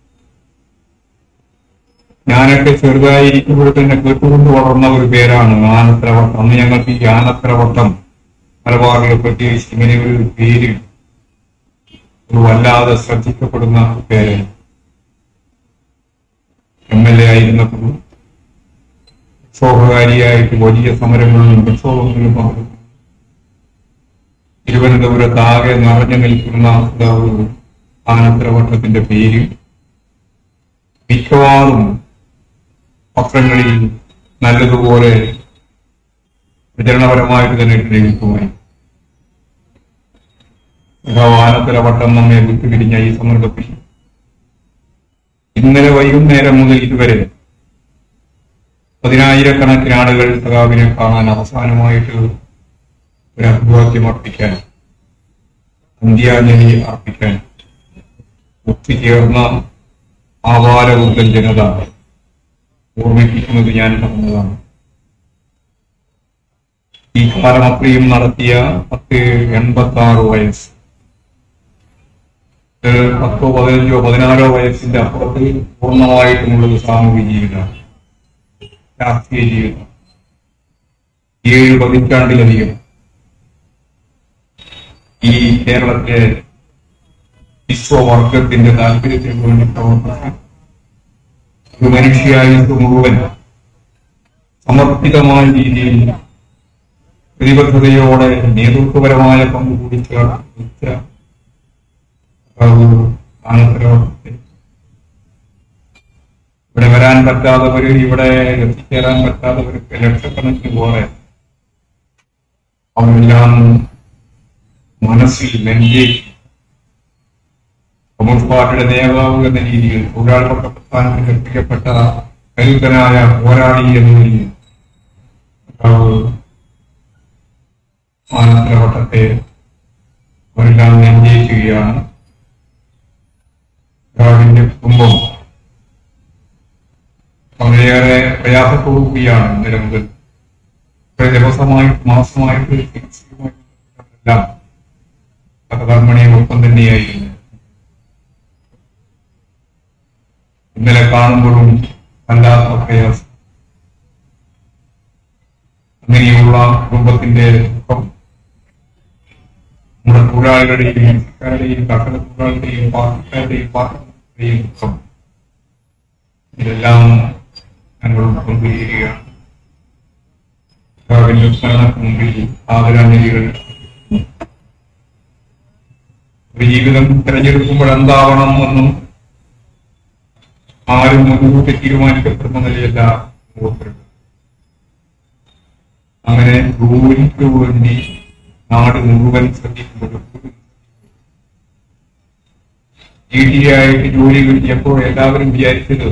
ഞാനൊക്കെ ചെറുതായിരിക്കുമ്പോൾ തന്നെ കേട്ടുകൊണ്ട് വളർന്ന ഒരു പേരാണ് ആനത്രവട്ടം അന്ന് ഞങ്ങൾക്ക് ഈ ആനത്രവട്ടം മലബാറിൽ പ്രത്യേകിച്ച് ഇങ്ങനെ ഒരു പേര് ഒരു വല്ലാതെ ശ്രദ്ധിക്കപ്പെടുന്ന പേര് എം എൽ എ ആയിരുന്നപ്പോൾ പ്രക്ഷോഭകാരിയായിട്ട് വലിയ സമരങ്ങളിലും പ്രക്ഷോഭങ്ങളിലും പങ്കെടുത്തു തിരുവനന്തപുരത്ത് ആകെ നിറഞ്ഞു നിൽക്കുന്ന ഇതാ ഒരു ആനന്തരവട്ടത്തിന്റെ പേര് മിക്കവാറും പത്രങ്ങളിൽ നല്ലതുപോലെ വിതരണപരമായിട്ട് തന്നെ ലഭിക്കുമായി ആനത്തലവട്ടം നമ്മെ വിട്ടുപിരിഞ്ഞ ഈ സന്ദർഭത്തിൽ ഇന്നലെ വൈകുന്നേരം മുതൽ ഇതുവരെ പതിനായിരക്കണക്കിന് ആളുകൾ സഖാവിനെ കാണാൻ അവസാനമായിട്ട് ഒരു അഭിവാദ്യം അർപ്പിക്കാൻ അന്ത്യാഞ്ജലി അർപ്പിക്കാൻ ഒത്തുചേർന്ന ആവാലവുദ്ധൻ ജനത ഓർമ്മിപ്പിക്കുന്നത് ഞാൻ പറഞ്ഞതാണ് ഈ കാലം അത്രയും നടത്തിയ പത്ത് എൺപത്തി ആറ് വയസ്സ് ഇത് പത്തോ പതിനഞ്ചോ പതിനാറോ വയസ്സിന്റെ അപ്പുറത്ത് പൂർണ്ണമായിട്ടുമുള്ളത് സാമൂഹിക ജീവിതമാണ് രാഷ്ട്രീയ ജീവിതം ഏഴ് പതിറ്റാണ്ടിലധികം ഈ കേരളത്തിലെ വിശ്വവർഗത്തിന്റെ താല്പര്യത്തിന് വേണ്ടി പ്രവർത്തിച്ചു ഒരു മനുഷ്യായുസ് മുഴുവൻ സമർപ്പിതമായ രീതിയിൽ പ്രതിബദ്ധതയോടെ നേതൃത്വപരമായ പങ്ക് കൂടി ചേർത്ത് ആനന്ദത്തെ ഇവിടെ വരാൻ പറ്റാത്തവര് ഇവിടെ എത്തിച്ചേരാൻ പറ്റാത്തവർക്ക് ലക്ഷക്കണക്കിന് പോലെ അവരെല്ലാം മനസ്സിൽ നെഞ്ചേറ്റി കമ്മ്യൂണിസ്റ്റ് പാർട്ടിയുടെ നേതാവ് എന്ന രീതിയിൽ തൊഴിലാളികളുടെ പ്രസ്ഥാനത്തിൽ എത്തിക്കപ്പെട്ട കരുത്തനായ പോരാളി എന്ന നിലയിൽ ആനന്ദവട്ടത്തെ അവരെല്ലാം നെഞ്ചേറ്റുകയാണ് ഒരാളിന്റെ കുടുംബം വളരെയേറെ പ്രയാസത്തോടു കൂടിയാണ് ഇന്നലെ മുതൽ കുറെ ദിവസമായിട്ട് മാസമായിട്ട് ചികിത്സയുമായിട്ടും കഥകർമ്മണിയും ഒപ്പം തന്നെയായിരുന്നു ഇന്നലെ കാണുമ്പോഴും വല്ലാത്ത പ്രയാസം അങ്ങനെയുള്ള കുടുംബത്തിന്റെ ദുഃഖം നമ്മുടെ തൊഴിലാളികളുടെയും സർക്കാരുടെയും കർഷക തൊഴിലാളികളുടെയും പാർട്ടിക്കാരുടെയും പാർട്ടികളുടെയും ദുഃഖം ഇതെല്ലാം ഞങ്ങൾ കൊണ്ടുവരികയാണ് കർത്താവിന്റെ സ്മരണക്ക് മുമ്പിൽ ആദരാഞ്ജലികൾ ഒരു ജീവിതം തിരഞ്ഞെടുക്കുമ്പോൾ എന്താവണം എന്നും ആരും മുൻകൂട്ടി തീരുമാനിക്കപ്പെടുന്ന നിലയല്ല ഓരോരുത്തരും അങ്ങനെ ജോലിക്ക് വേണ്ടി നാട് മുഴുവൻ ശ്രദ്ധിക്കുമ്പോൾ ജി ടി ആയിട്ട് ജോലി കിട്ടിയപ്പോൾ എല്ലാവരും വിചാരിച്ചത്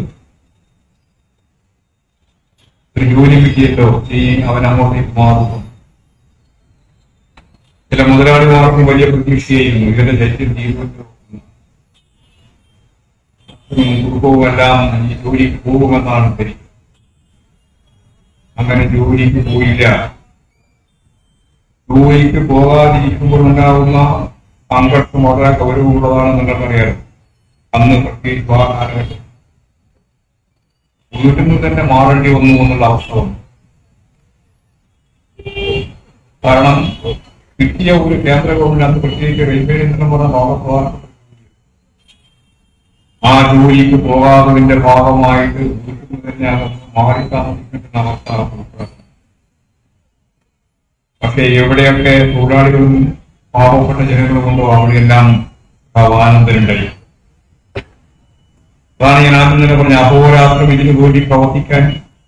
ഒരു ജോലി കിട്ടിയല്ലോ ഈ അവൻ അങ്ങോട്ടേക്ക് മാറുന്നു ചില മുതലാളിമാർക്കും വലിയ പ്രതീക്ഷയായിരുന്നു ഇവരുടെ ലക്ഷ്യം ജീവിതത്തിൽ കുടുംബവുമെല്ലാം ഈ ജോലിക്ക് പോകുമെന്നാണ് ധരിക്കുന്നത് അങ്ങനെ ജോലിക്ക് പോയില്ല ജോലിക്ക് പോകാതിരിക്കുമ്പോൾ ഉണ്ടാകുന്ന സംഘർഷം വളരെ ഗൗരവമുള്ളതാണെന്ന് നിങ്ങൾക്കറിയാം അന്ന് പ്രത്യേകിച്ച് ആ കാലഘട്ടം വീട്ടിൽ നിന്ന് തന്നെ മാറേണ്ടി വന്നു എന്നുള്ള അവസ്ഥ വന്നു കാരണം കിട്ടിയ ഒരു കേന്ദ്ര ഗവൺമെന്റ് അന്ന് പ്രത്യേകിച്ച് റെയിൽവേ എന്ന് പറഞ്ഞ വളരെ പ്രധാനപ്പെട്ട ആ ജോലിക്ക് പോകാത്തതിന്റെ ഭാഗമായിട്ട് വീട്ടിൽ നിന്ന് തന്നെ അകത്ത് മാറി താമസിക്കുന്ന അവസ്ഥ നമുക്ക് പക്ഷെ എവിടെയൊക്കെ തൊഴിലാളികളും പാവപ്പെട്ട ജനങ്ങളും ഉണ്ടോ അവിടെയെല്ലാം ആനന്ദരുണ്ടായി അതാണ് ഞാൻ ആദ്യം തന്നെ പറഞ്ഞ അഹോരാത്രം ഇതിനു വേണ്ടി പ്രവർത്തിക്കാൻ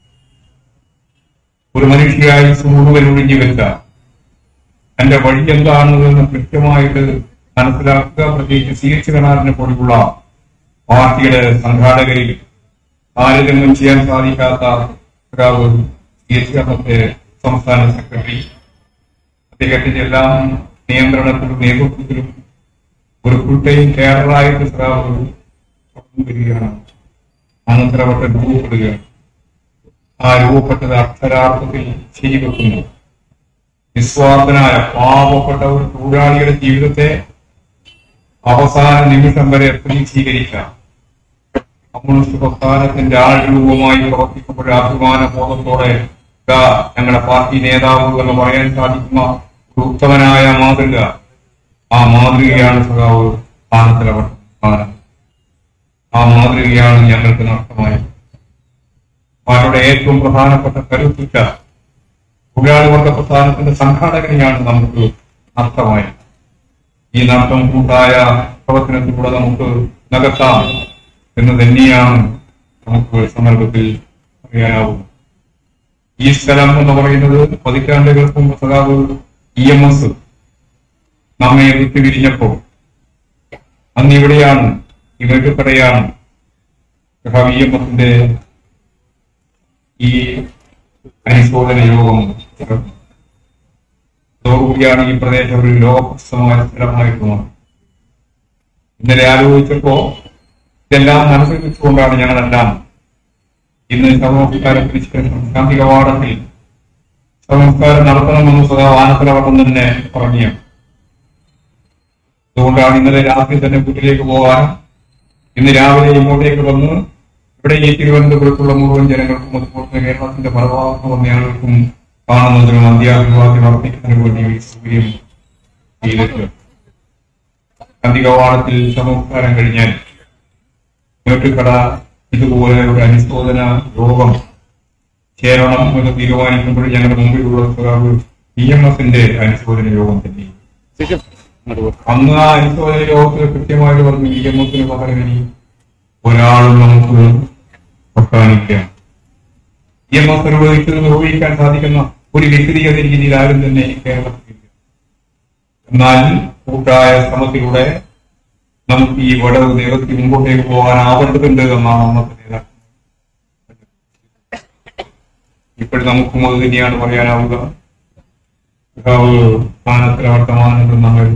ഒരു മനുഷ്യയായി മുഴുവൻ ഒഴിഞ്ഞു വെച്ച തന്റെ വഴി എന്താണെന്ന് കൃത്യമായിട്ട് മനസ്സിലാക്കുക പ്രത്യേകിച്ച് സി എച്ച് കനാറിനെ പോലുള്ള പാർട്ടിയുടെ സംഘാടകരിൽ താരതമ്യം ചെയ്യാൻ സാധിക്കാത്ത ഒരാൾ സി എച്ച് കർണത്തെ സംസ്ഥാന സെക്രട്ടറി അദ്ദേഹത്തിന്റെ എല്ലാം നിയന്ത്രണത്തിലും നേതൃത്വത്തിലും ഒരു ഫുൾ ടൈം കേരളായിട്ട് സ്രാവ് വരികയാണ് അനന്തരവട്ടം രൂപപ്പെടുകയാണ് ആ രൂപപ്പെട്ടത് അക്ഷരാർത്ഥത്തിൽ ശരിവെക്കുന്നു നിസ്വാർത്ഥനായ പാവപ്പെട്ട ഒരു തൊഴിലാളിയുടെ ജീവിതത്തെ അവസാന നിമിഷം വരെ പ്രതീക്ഷീകരിക്കാം കമ്മ്യൂണിസ്റ്റ് പ്രസ്ഥാനത്തിന്റെ ആൾരൂപമായി പ്രവർത്തിക്കുമ്പോൾ അഭിമാന ബോധത്തോടെ ഇതാ ഞങ്ങളുടെ പാർട്ടി നേതാവ് എന്ന് പറയാൻ സാധിക്കുന്ന ഒരു ഉത്തമനായ മാതൃക ആ മാതൃകയാണ് സഖാവ് സ്ഥാനത്തിലവർ സ്ഥാനം ആ മാതൃകയാണ് ഞങ്ങൾക്ക് നഷ്ടമായത് അവരുടെ ഏറ്റവും പ്രധാനപ്പെട്ട കരുത്തുറ്റ തൊഴിലാളി വർഗ പ്രസ്ഥാനത്തിന്റെ സംഘാടകനെയാണ് നമുക്ക് നഷ്ടമായത് ഈ നഷ്ടം കൂട്ടായ പ്രവർത്തനത്തിലൂടെ നമുക്ക് നികത്താം എന്ന് തന്നെയാണ് നമുക്ക് സന്ദർഭത്തിൽ അറിയാനാവും ഈ സ്ഥലം എന്ന് പറയുന്നത് പതിറ്റാണ്ടുകൾക്ക് മുമ്പ് സഖാവ് ഇ എം എസ് നമ്മെ വിട്ടുപിരിഞ്ഞപ്പോൾ അന്ന് ഇവിടെയാണ് ഈ വെട്ടുക്കടയാണ് സഖാവ് ഇ എം എസിന്റെ ഈ അനുശോചന യോഗം ഇതോടുകൂടിയാണ് ഈ പ്രദേശം ഒരു ലോകപ്രശസ്തമായ സ്ഥലമായിട്ട് മാറി ഇന്നലെ ആലോചിച്ചപ്പോ ഇതെല്ലാം മനസ്സിൽ വെച്ചുകൊണ്ടാണ് ഞങ്ങളെല്ലാം ഇന്ന് ശവനമസ്കാരത്തിന് ശേഷം ശാന്തി കവാടത്തിൽ ശവനമസ്കാരം നടത്തണമെന്ന് സദാ വാനത്തിലവട്ടം തന്നെ പറഞ്ഞു അതുകൊണ്ടാണ് ഇന്നലെ രാത്രി തന്നെ വീട്ടിലേക്ക് പോകാനും ഇന്ന് രാവിലെ ഇങ്ങോട്ടേക്ക് വന്ന് ഇവിടെ ഈ തിരുവനന്തപുരത്തുള്ള മുഴുവൻ ജനങ്ങൾക്കും അതുപോലെ തന്നെ കേരളത്തിന്റെ പലഭാഗത്ത് വന്ന ആളുകൾക്കും കാണുന്നതിനും അന്ത്യാഭിവാദ്യം അർപ്പിക്കുന്നതിനും വേണ്ടി ഈ സൗകര്യം ചെയ്തിട്ടുണ്ട് അന്തികവാടത്തിൽ സമൂഹകാലം കഴിഞ്ഞാൽ മേട്ടുകട ഇതുപോലെ ഒരു അനുശോചന യോഗം ചേരണം എന്ന് തീരുമാനിക്കുമ്പോൾ ഞങ്ങളുടെ മുമ്പിലുള്ള സഖാവ് ഇ എം എസിന്റെ അനുശോചന യോഗം തന്നെ അന്ന് ആ അനുശോചന യോഗത്തിൽ കൃത്യമായിട്ട് പറഞ്ഞു ഇ എം എസിന് പകരം ഇനി ഒരാളും നമുക്ക് വെക്കാനില്ല ഇ എം എസ് നിർവഹിച്ചത് നിർവഹിക്കാൻ സാധിക്കുന്ന ഒരു വ്യക്തിഗത രീതിയിൽ ആരും തന്നെ കേരളത്തിലില്ല എന്നാൽ കൂട്ടായ ശ്രമത്തിലൂടെ നമുക്ക് ഈ വടവ് നിരത്തി മുമ്പോട്ടേക്ക് പോകാനാവേണ്ടതുണ്ട് എന്നാണ് അന്നത്തെ നേതാക്കൾ ഇപ്പോഴും നമുക്കും അത് തന്നെയാണ് പറയാനാവുക സഖാവ് സ്ഥാനത്തിലെ വർത്തമാനങ്ങൾ നമ്മൾ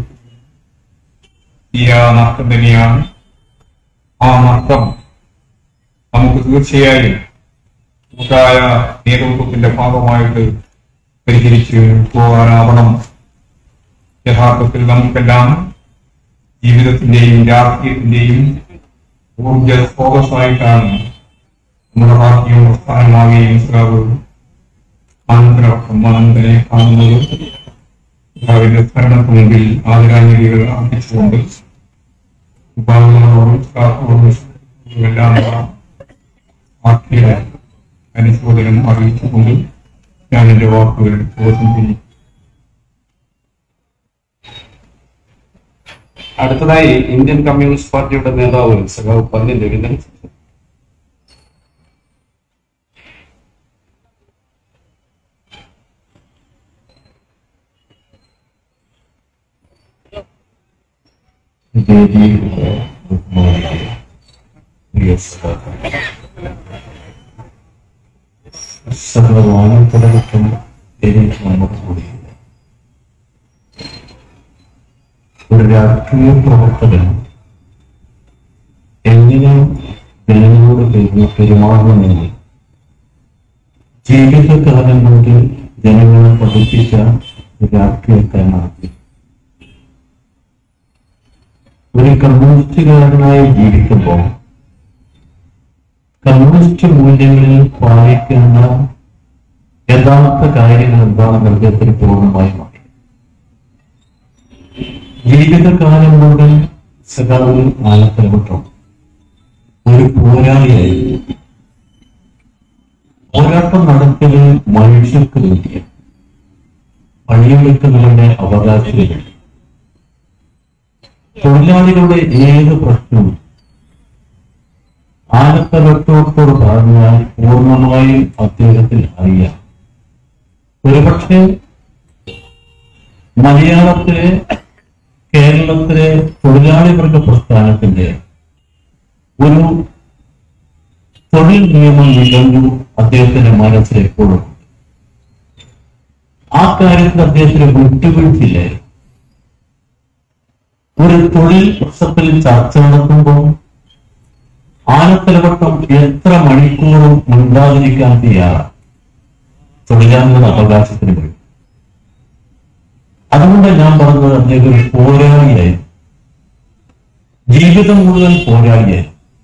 ഈ ആ നഷ്ടം തന്നെയാണ് ആ നഷ്ടം നമുക്ക് തീർച്ചയായും കൂട്ടായ നേതൃത്വത്തിന്റെ ഭാഗമായിട്ട് പരിഹരിച്ച് പോകാനാവണം യഥാർത്ഥത്തിൽ നമുക്കെല്ലാം ജീവിതത്തിന്റെയും രാഷ്ട്രീയത്തിന്റെയും ഊർജ സ്രോതസ്സായിട്ടാണ് നമ്മുടെ പാർട്ടിയും പ്രസ്ഥാനമാകുകയും സഖാവ് ആനന്ദനെ കാണുന്നത് സഖാവിന്റെ സ്മരണത്തിന് മുമ്പിൽ ആദരാഞ്ജലികൾ അർപ്പിച്ചുകൊണ്ട് വിഭാഗങ്ങളോടും സഖാക്കളോടും എല്ലാം പാർട്ടിയുടെ അനുശോചനം അറിയിച്ചുകൊണ്ട് ഞാൻ എന്റെ വാക്കുകൾ ഉപസംഹരിക്കും അടുത്തതായി ഇന്ത്യൻ കമ്മ്യൂണിസ്റ്റ് പാർട്ടിയുടെ നേതാവ് സഖാവ് പന്നി രവീന്ദ്രൻ വേദിയിലുള്ള ബഹുമാനികളെ, പ്രിയ സഖാക്കളെ, സർവ്വമാനത്തോടൊപ്പം എനിക്ക് നമ്മുടെ കൂടിയില്ല ഒരു രാഷ്ട്രീയ പ്രവർത്തകൻ എങ്ങനെ ജനങ്ങളോട് പെരുമ പെരുമാറണമെന്ന് ജീവിതകാലം കൊണ്ട് ജനങ്ങളെ പഠിപ്പിച്ച ഒരു രാഷ്ട്രീയക്കാരനാണ് ഒരു കമ്മ്യൂണിസ്റ്റുകാരനായി ജീവിക്കുമ്പോൾ കമ്മ്യൂണിസ്റ്റ് മൂല്യങ്ങളിൽ പാലിക്കുന്ന യഥാർത്ഥ കാര്യങ്ങൾ എന്താണെന്ന് അദ്ദേഹത്തിന് പൂർണ്ണമായും അറിയാം ജീവിതകാലം കൊണ്ട് സഖാവ് ആലത്തലവട്ടം ഒരു പോരാളിയായിരുന്നു പോരാട്ടം നടത്തല് മനുഷ്യർക്ക് വേണ്ടിയാണ് പണിയെടുക്കുന്നവരുടെ അവകാശത്തിന് വേണ്ടി തൊഴിലാളികളുടെ ഏത് പ്രശ്നവും ആലത്തലത്തോട് പറഞ്ഞാൽ പൂർണ്ണമായും അദ്ദേഹത്തിന് അറിയാം ഒരുപക്ഷെ മലയാളത്തിലെ കേരളത്തിലെ തൊഴിലാളി വർഗ പ്രസ്ഥാനത്തിന്റെ ഒരു തൊഴിൽ നിയമം നിലവിൽ അദ്ദേഹത്തിന്റെ മനസ്സിൽ എപ്പോഴും ഉണ്ട്. ആ കാര്യത്തിൽ അദ്ദേഹത്തിന് വിട്ടുവീഴ്ചയില്ലായിരുന്നു ഒരു തൊഴിൽ പ്രശ്നത്തിൽ ചർച്ച നടത്തുമ്പോൾ ആനത്തലവട്ടം എത്ര മണിക്കൂറും മുൻപാതിരിക്കാൻ തയ്യാറാണ് തൊഴിലാളികളുടെ അവകാശത്തിന് വേണ്ടി അതുകൊണ്ട് ഞാൻ പറഞ്ഞത് അദ്ദേഹം ഒരു പോരാളിയായിരുന്നു ജീവിതം മുഴുവൻ പോരാളിയായിരുന്നു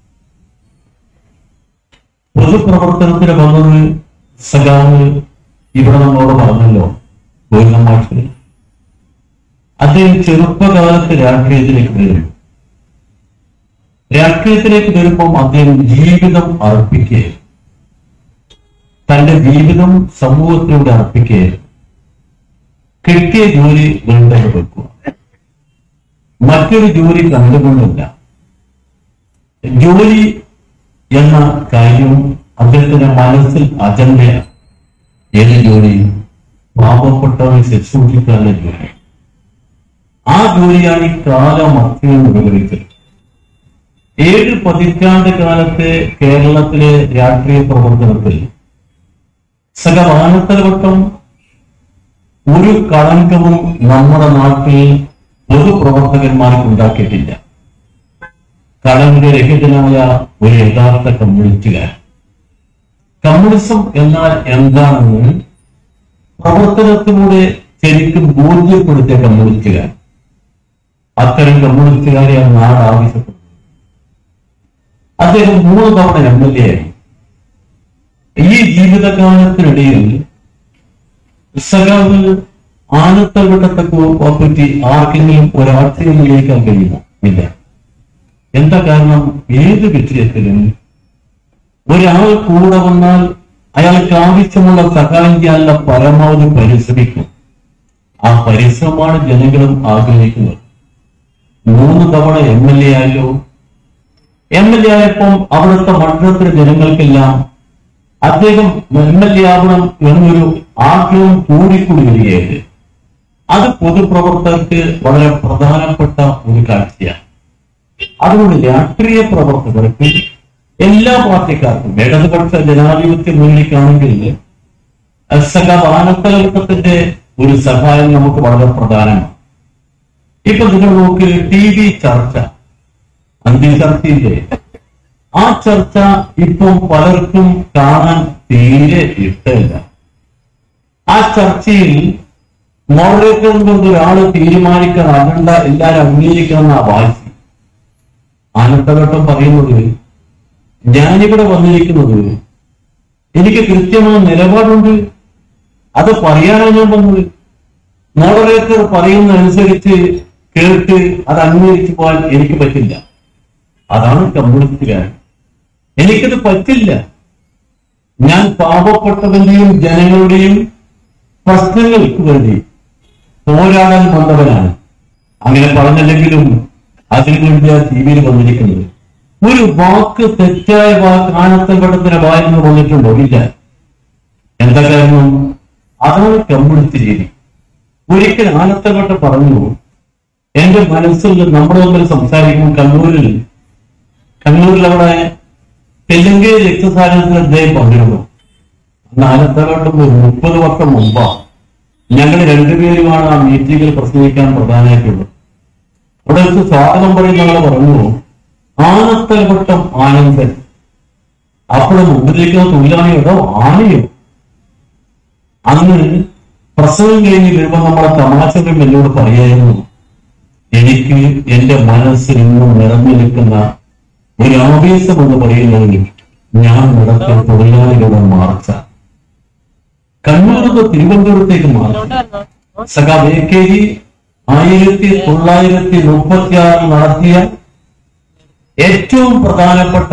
പൊതുപ്രവർത്തനത്തിന് വന്നത് സഖാവ് ഇവിടെ നമ്മളോട് പറഞ്ഞല്ലോ ഗോവിന്ദമാഷ് അദ്ദേഹം ചെറുപ്പകാലത്ത് രാഷ്ട്രീയത്തിലേക്ക് വരും രാഷ്ട്രീയത്തിലേക്ക് വരുമ്പോൾ അദ്ദേഹം ജീവിതം അർപ്പിക്കുകയായിരുന്നു തന്റെ ജീവിതം സമൂഹത്തിലൂടെ അർപ്പിക്കുകയായിരുന്നു കിട്ടിയ ജോലി വേണ്ടത് വെക്കുക മറ്റൊരു ജോലി കണ്ടുകൊണ്ടില്ല ജോലി എന്ന കാര്യവും അദ്ദേഹത്തിന്റെ മനസ്സിൽ അജണ്ടയാണ് ഏത് ജോലി പാവപ്പെട്ടവരെ ശുശ്രൂഷിക്കാനുള്ള ജോലി ആ ജോലിയാണ് ഈ കാലമധ്യം നിർവഹിച്ചത് ഏഴ് പതിറ്റാണ്ട് കാലത്തെ കേരളത്തിലെ രാഷ്ട്രീയ പ്രവർത്തനത്തിൽ സകവാനത്തലവട്ടം ഒരു കളങ്കവും നമ്മുടെ നാട്ടിൽ പൊതുപ്രവർത്തകന്മാർക്ക് ഉണ്ടാക്കിയിട്ടില്ല കളങ്കരഹിതനായ ഒരു യഥാർത്ഥ കമ്മ്യൂണിസ്റ്റുകാരൻ കമ്മ്യൂണിസം എന്നാൽ എന്താണെന്ന് പ്രവർത്തനത്തിലൂടെ ശരിക്കും ബോധ്യപ്പെടുത്തിയ കമ്മ്യൂണിസ്റ്റുകാരൻ അത്തരം കമ്മ്യൂണിസ്റ്റുകാരെയാണ് നാട് ആവശ്യപ്പെടുന്നത് അദ്ദേഹം മൂന്ന് തവണ എം എൽ എ ആയി ഈ ജീവിതകാലത്തിനിടയിൽ സഖാവ് ആനത്തവിടത്തെ പറ്റി ആർക്കെങ്കിലും ഒരാശയം ഉന്നയിക്കാൻ കഴിയുമോ ഇല്ല എന്താ കാരണം ഏത് വിഷയത്തിലും ഒരാൾ കൂടെ വന്നാൽ അയാൾക്ക് ആവശ്യമുള്ള സഹായം ചെയ്യാനുള്ള പരമാവധി പരിശ്രമിക്കും ആ പരിശ്രമമാണ് ജനങ്ങളും ആഗ്രഹിക്കുന്നത് മൂന്ന് തവണ എം എൽ എ ആയല്ലോ എം എൽ എ ആയപ്പം അവിടുത്തെ മണ്ഡലത്തിലെ ജനങ്ങൾക്കെല്ലാം അദ്ദേഹം എം എൽ എ ആവണം എന്നൊരു ആഗ്രഹം കൂടിക്കൂടി വരികയായിരുന്നു അത് പൊതുപ്രവർത്തകർക്ക് വളരെ പ്രധാനപ്പെട്ട ഒരു കാഴ്ചയാണ് അതുകൊണ്ട് രാഷ്ട്രീയ പ്രവർത്തകർക്ക് എല്ലാ പാർട്ടിക്കാർക്കും ഇടതുപക്ഷ ജനാധിപത്യ മുന്നണിക്കാണെങ്കിൽ സഖാവ് ആനത്തലവട്ടത്തിന്റെ ഒരു സഹായം നമുക്ക് വളരെ പ്രധാനമാണ് ഇപ്പൊ നിങ്ങൾ നോക്ക് ടി വി ചർച്ച അന്ത്യ ചർച്ചയില്ലേ ആ ചർച്ച ഇപ്പം പലർക്കും കാണാൻ തീരെ ഇഷ്ടമില്ല ആ ചർച്ചയിൽ മോഡറേറ്റർ കൊണ്ട് ഒരാള് തീരുമാനിക്കാൻ അതണ്ട എല്ലാരും അംഗീകരിക്കണം എന്നാ വാശി ആനത്തവട്ടം പറയുന്നത് ഞാനിവിടെ വന്നിരിക്കുന്നത് എനിക്ക് കൃത്യമായ നിലപാടുണ്ട് അത് പറയാനാണ് ഞാൻ വന്നത് മോഡറേറ്റർ പറയുന്നതനുസരിച്ച് കേട്ട് അത് അംഗീകരിച്ചു പോകാൻ എനിക്ക് പറ്റില്ല അതാണ് കമ്മ്യൂണിസ്റ്റുകാരൻ എനിക്കത് പറ്റില്ല ഞാൻ പാവപ്പെട്ടവന്റെയും ജനങ്ങളുടെയും പ്രശ്നങ്ങൾക്ക് വേണ്ടി പോരാടാൻ വന്നവനാണ് അങ്ങനെ പറഞ്ഞില്ലെങ്കിലും അതിനുവേണ്ടി ആ ടി വിയിൽ വന്നിരിക്കുന്നത് ഒരു വാക്ക് തെറ്റായ വാക്ക് ആനത്തപ്പെടത്തിന് വായന വന്നിട്ടുണ്ടോ ഇല്ല എന്താ കാരണം അതാണ് കമ്മ്യൂണിസ്റ്റ് രീതി ഒരിക്കൽ ആനത്തപ്പെട്ട പറഞ്ഞു എന്റെ മനസ്സിൽ നമ്മൾ തമ്മിൽ സംസാരിക്കും കണ്ണൂരിൽ കണ്ണൂരിൽ അവിടെ തെലുങ്ക് രക്തസാധനത്തിൽ അദ്ദേഹം പങ്കെടുക്കും അന്ന് ആനത്തപ്പെട്ട മുപ്പത് വർഷം മുമ്പാ ഞങ്ങൾ രണ്ടുപേരുമാണ് ആ മീറ്റിംഗിൽ പ്രസംഗിക്കാൻ പ്രധാനമായിട്ടുള്ളത് അവിടെ വെച്ച് സ്വാഗതം പറയുന്ന ആളെ പറഞ്ഞു ആനത്തലവട്ടം ആനന്ദൻ അപ്പോഴും മുമ്പിലിരിക്കുന്ന തൊഴിലാളിയോടോ ആനയോ അന്ന് പ്രസവം കഴിഞ്ഞ് വരുമ്പോ നമ്മളെ തമാശകൾ എന്നോട് പറയായിരുന്നു എനിക്ക് എന്റെ മനസ്സിൽ ഇന്നും നിറഞ്ഞു നിൽക്കുന്ന ഒരു ആവേശം എന്ന് പറയുന്നത് ഞാൻ നടത്തിയ തൊഴിലാളികളുടെ മാർച്ച കണ്ണൂർ നിന്ന് തിരുവനന്തപുരത്തേക്ക് മാർച്ച സഖാവ് എ കെ ജി ആയിരത്തി തൊള്ളായിരത്തി മുപ്പത്തി ആറിൽ നടത്തിയ ഏറ്റവും പ്രധാനപ്പെട്ട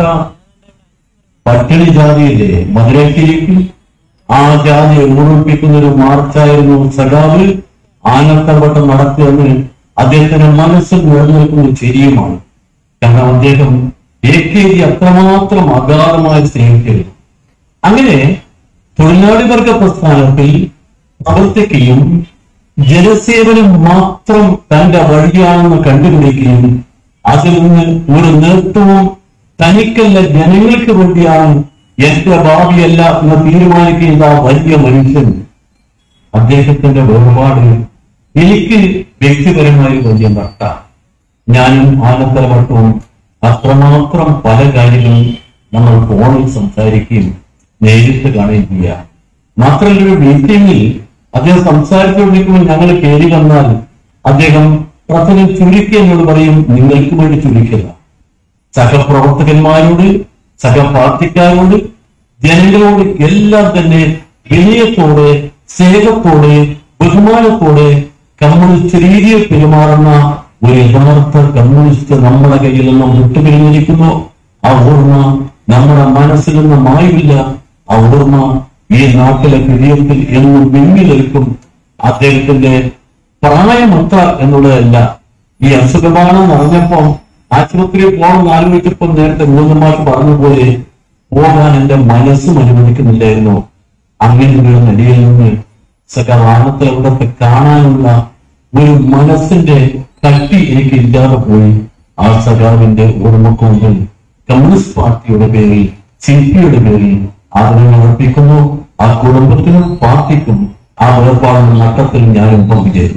പട്ടിണി ജാതിയിലെ മധുരക്കിരിക്കും ആ ജാതി ഓർമ്മിപ്പിക്കുന്ന ഒരു മാർച്ചായിരുന്നു സഖാവ് ആനത്തവട്ടം നടത്തിയെന്ന് അദ്ദേഹത്തിന്റെ മനസ്സിൽ നിലനിൽക്കുന്ന ശരിയുമാണ് കാരണം അദ്ദേഹം എ കെ ജി അത്രമാത്രം അഗാധമായി സ്നേഹിക്കുന്നു അങ്ങനെ തൊഴിലാളി വർഗ പ്രസ്ഥാനത്തിൽ പ്രവർത്തിക്കുകയും ജനസേവനം മാത്രം തന്റെ വഴിയാണെന്ന് കണ്ടുപിടിക്കുകയും അതിൽ നിന്ന് ഒരു നേട്ടവും തനിക്കല്ല ജനങ്ങൾക്ക് വേണ്ടിയാണ് എന്റെ ഭാവിയല്ല എന്ന് തീരുമാനിക്കുന്ന ആ വലിയ മനുഷ്യൻ അദ്ദേഹത്തിന്റെ വേർപാട് എനിക്ക് വ്യക്തിപരമായി വലിയ നഷ്ട ഞാനും ആനന്ദവട്ടവും അത്രമാത്രം പല കാര്യങ്ങളും നമ്മൾ ഫോണിൽ സംസാരിക്കുകയും നേരിട്ട് കാണുകയും ചെയ്യുക മാത്രമല്ല ഒരു മീറ്റിംഗിൽ അദ്ദേഹം സംസാരിച്ചുകൊണ്ടിരിക്കുമ്പോൾ ഞങ്ങൾ കയറി വന്നാൽ അദ്ദേഹം പ്രസംഗം ചുരുക്കി എന്നോട് പറയും നിങ്ങൾക്ക് വേണ്ടി ചുരുക്കില്ല സഹപ്രവർത്തകന്മാരോട് സഹപാർട്ടിക്കാരോട് ജനങ്ങളോട് എല്ലാം തന്നെ വിനയത്തോടെ സ്നേഹത്തോടെ ബഹുമാനത്തോടെ കമ്മ്യൂണിസ്റ്റ് രീതിയിൽ പെരുമാറുന്ന ഒരു യഥാർത്ഥ കമ്മ്യൂണിസ്റ്റ് നമ്മുടെ കയ്യിൽ നിന്നും വിട്ടുപിരിഞ്ഞിരിക്കുന്നു ആ ഓർമ്മ നമ്മുടെ മനസ്സിൽ നിന്ന് മായില്ല ആ ഓർമ്മ ഈ നാട്ടിലെ ഹൃദയത്തിൽ എന്നും വിങ്ങി നിൽക്കും അദ്ദേഹത്തിന്റെ പ്രായമത്ര എന്നുള്ളതല്ല ഈ അസുഖമാണെന്ന് അറിഞ്ഞപ്പം ആശുപത്രിയിൽ പോകണമെന്ന് ആലോചിച്ചപ്പോൾ നേരത്തെ മൂന്നമാർ പറഞ്ഞ പോലെ പോകാൻ എന്റെ മനസ്സും അനുവദിക്കുന്നില്ലായിരുന്നു അങ്ങനെ ഒരു നടിയിൽ നിന്ന് സകലാനത്തെ അവിടത്തെ കാണാനുള്ള ഒരു മനസ്സിന്റെ കട്ടി എനിക്ക് ഇല്ലാതെ പോയി ആ സഖാവിന്റെ ഓർമ്മക്കൊണ്ടിൽ കമ്മ്യൂണിസ്റ്റ് പാർട്ടിയുടെ പേരിൽ സി പിയുടെ പേരിൽ ആദരവ് അർപ്പിക്കുന്നു ആ കുടുംബത്തിനും പാർട്ടിക്കും ആ വേർപാടിന്റെ നട്ടത്തിൽ ഞാനും പങ്കുചേരും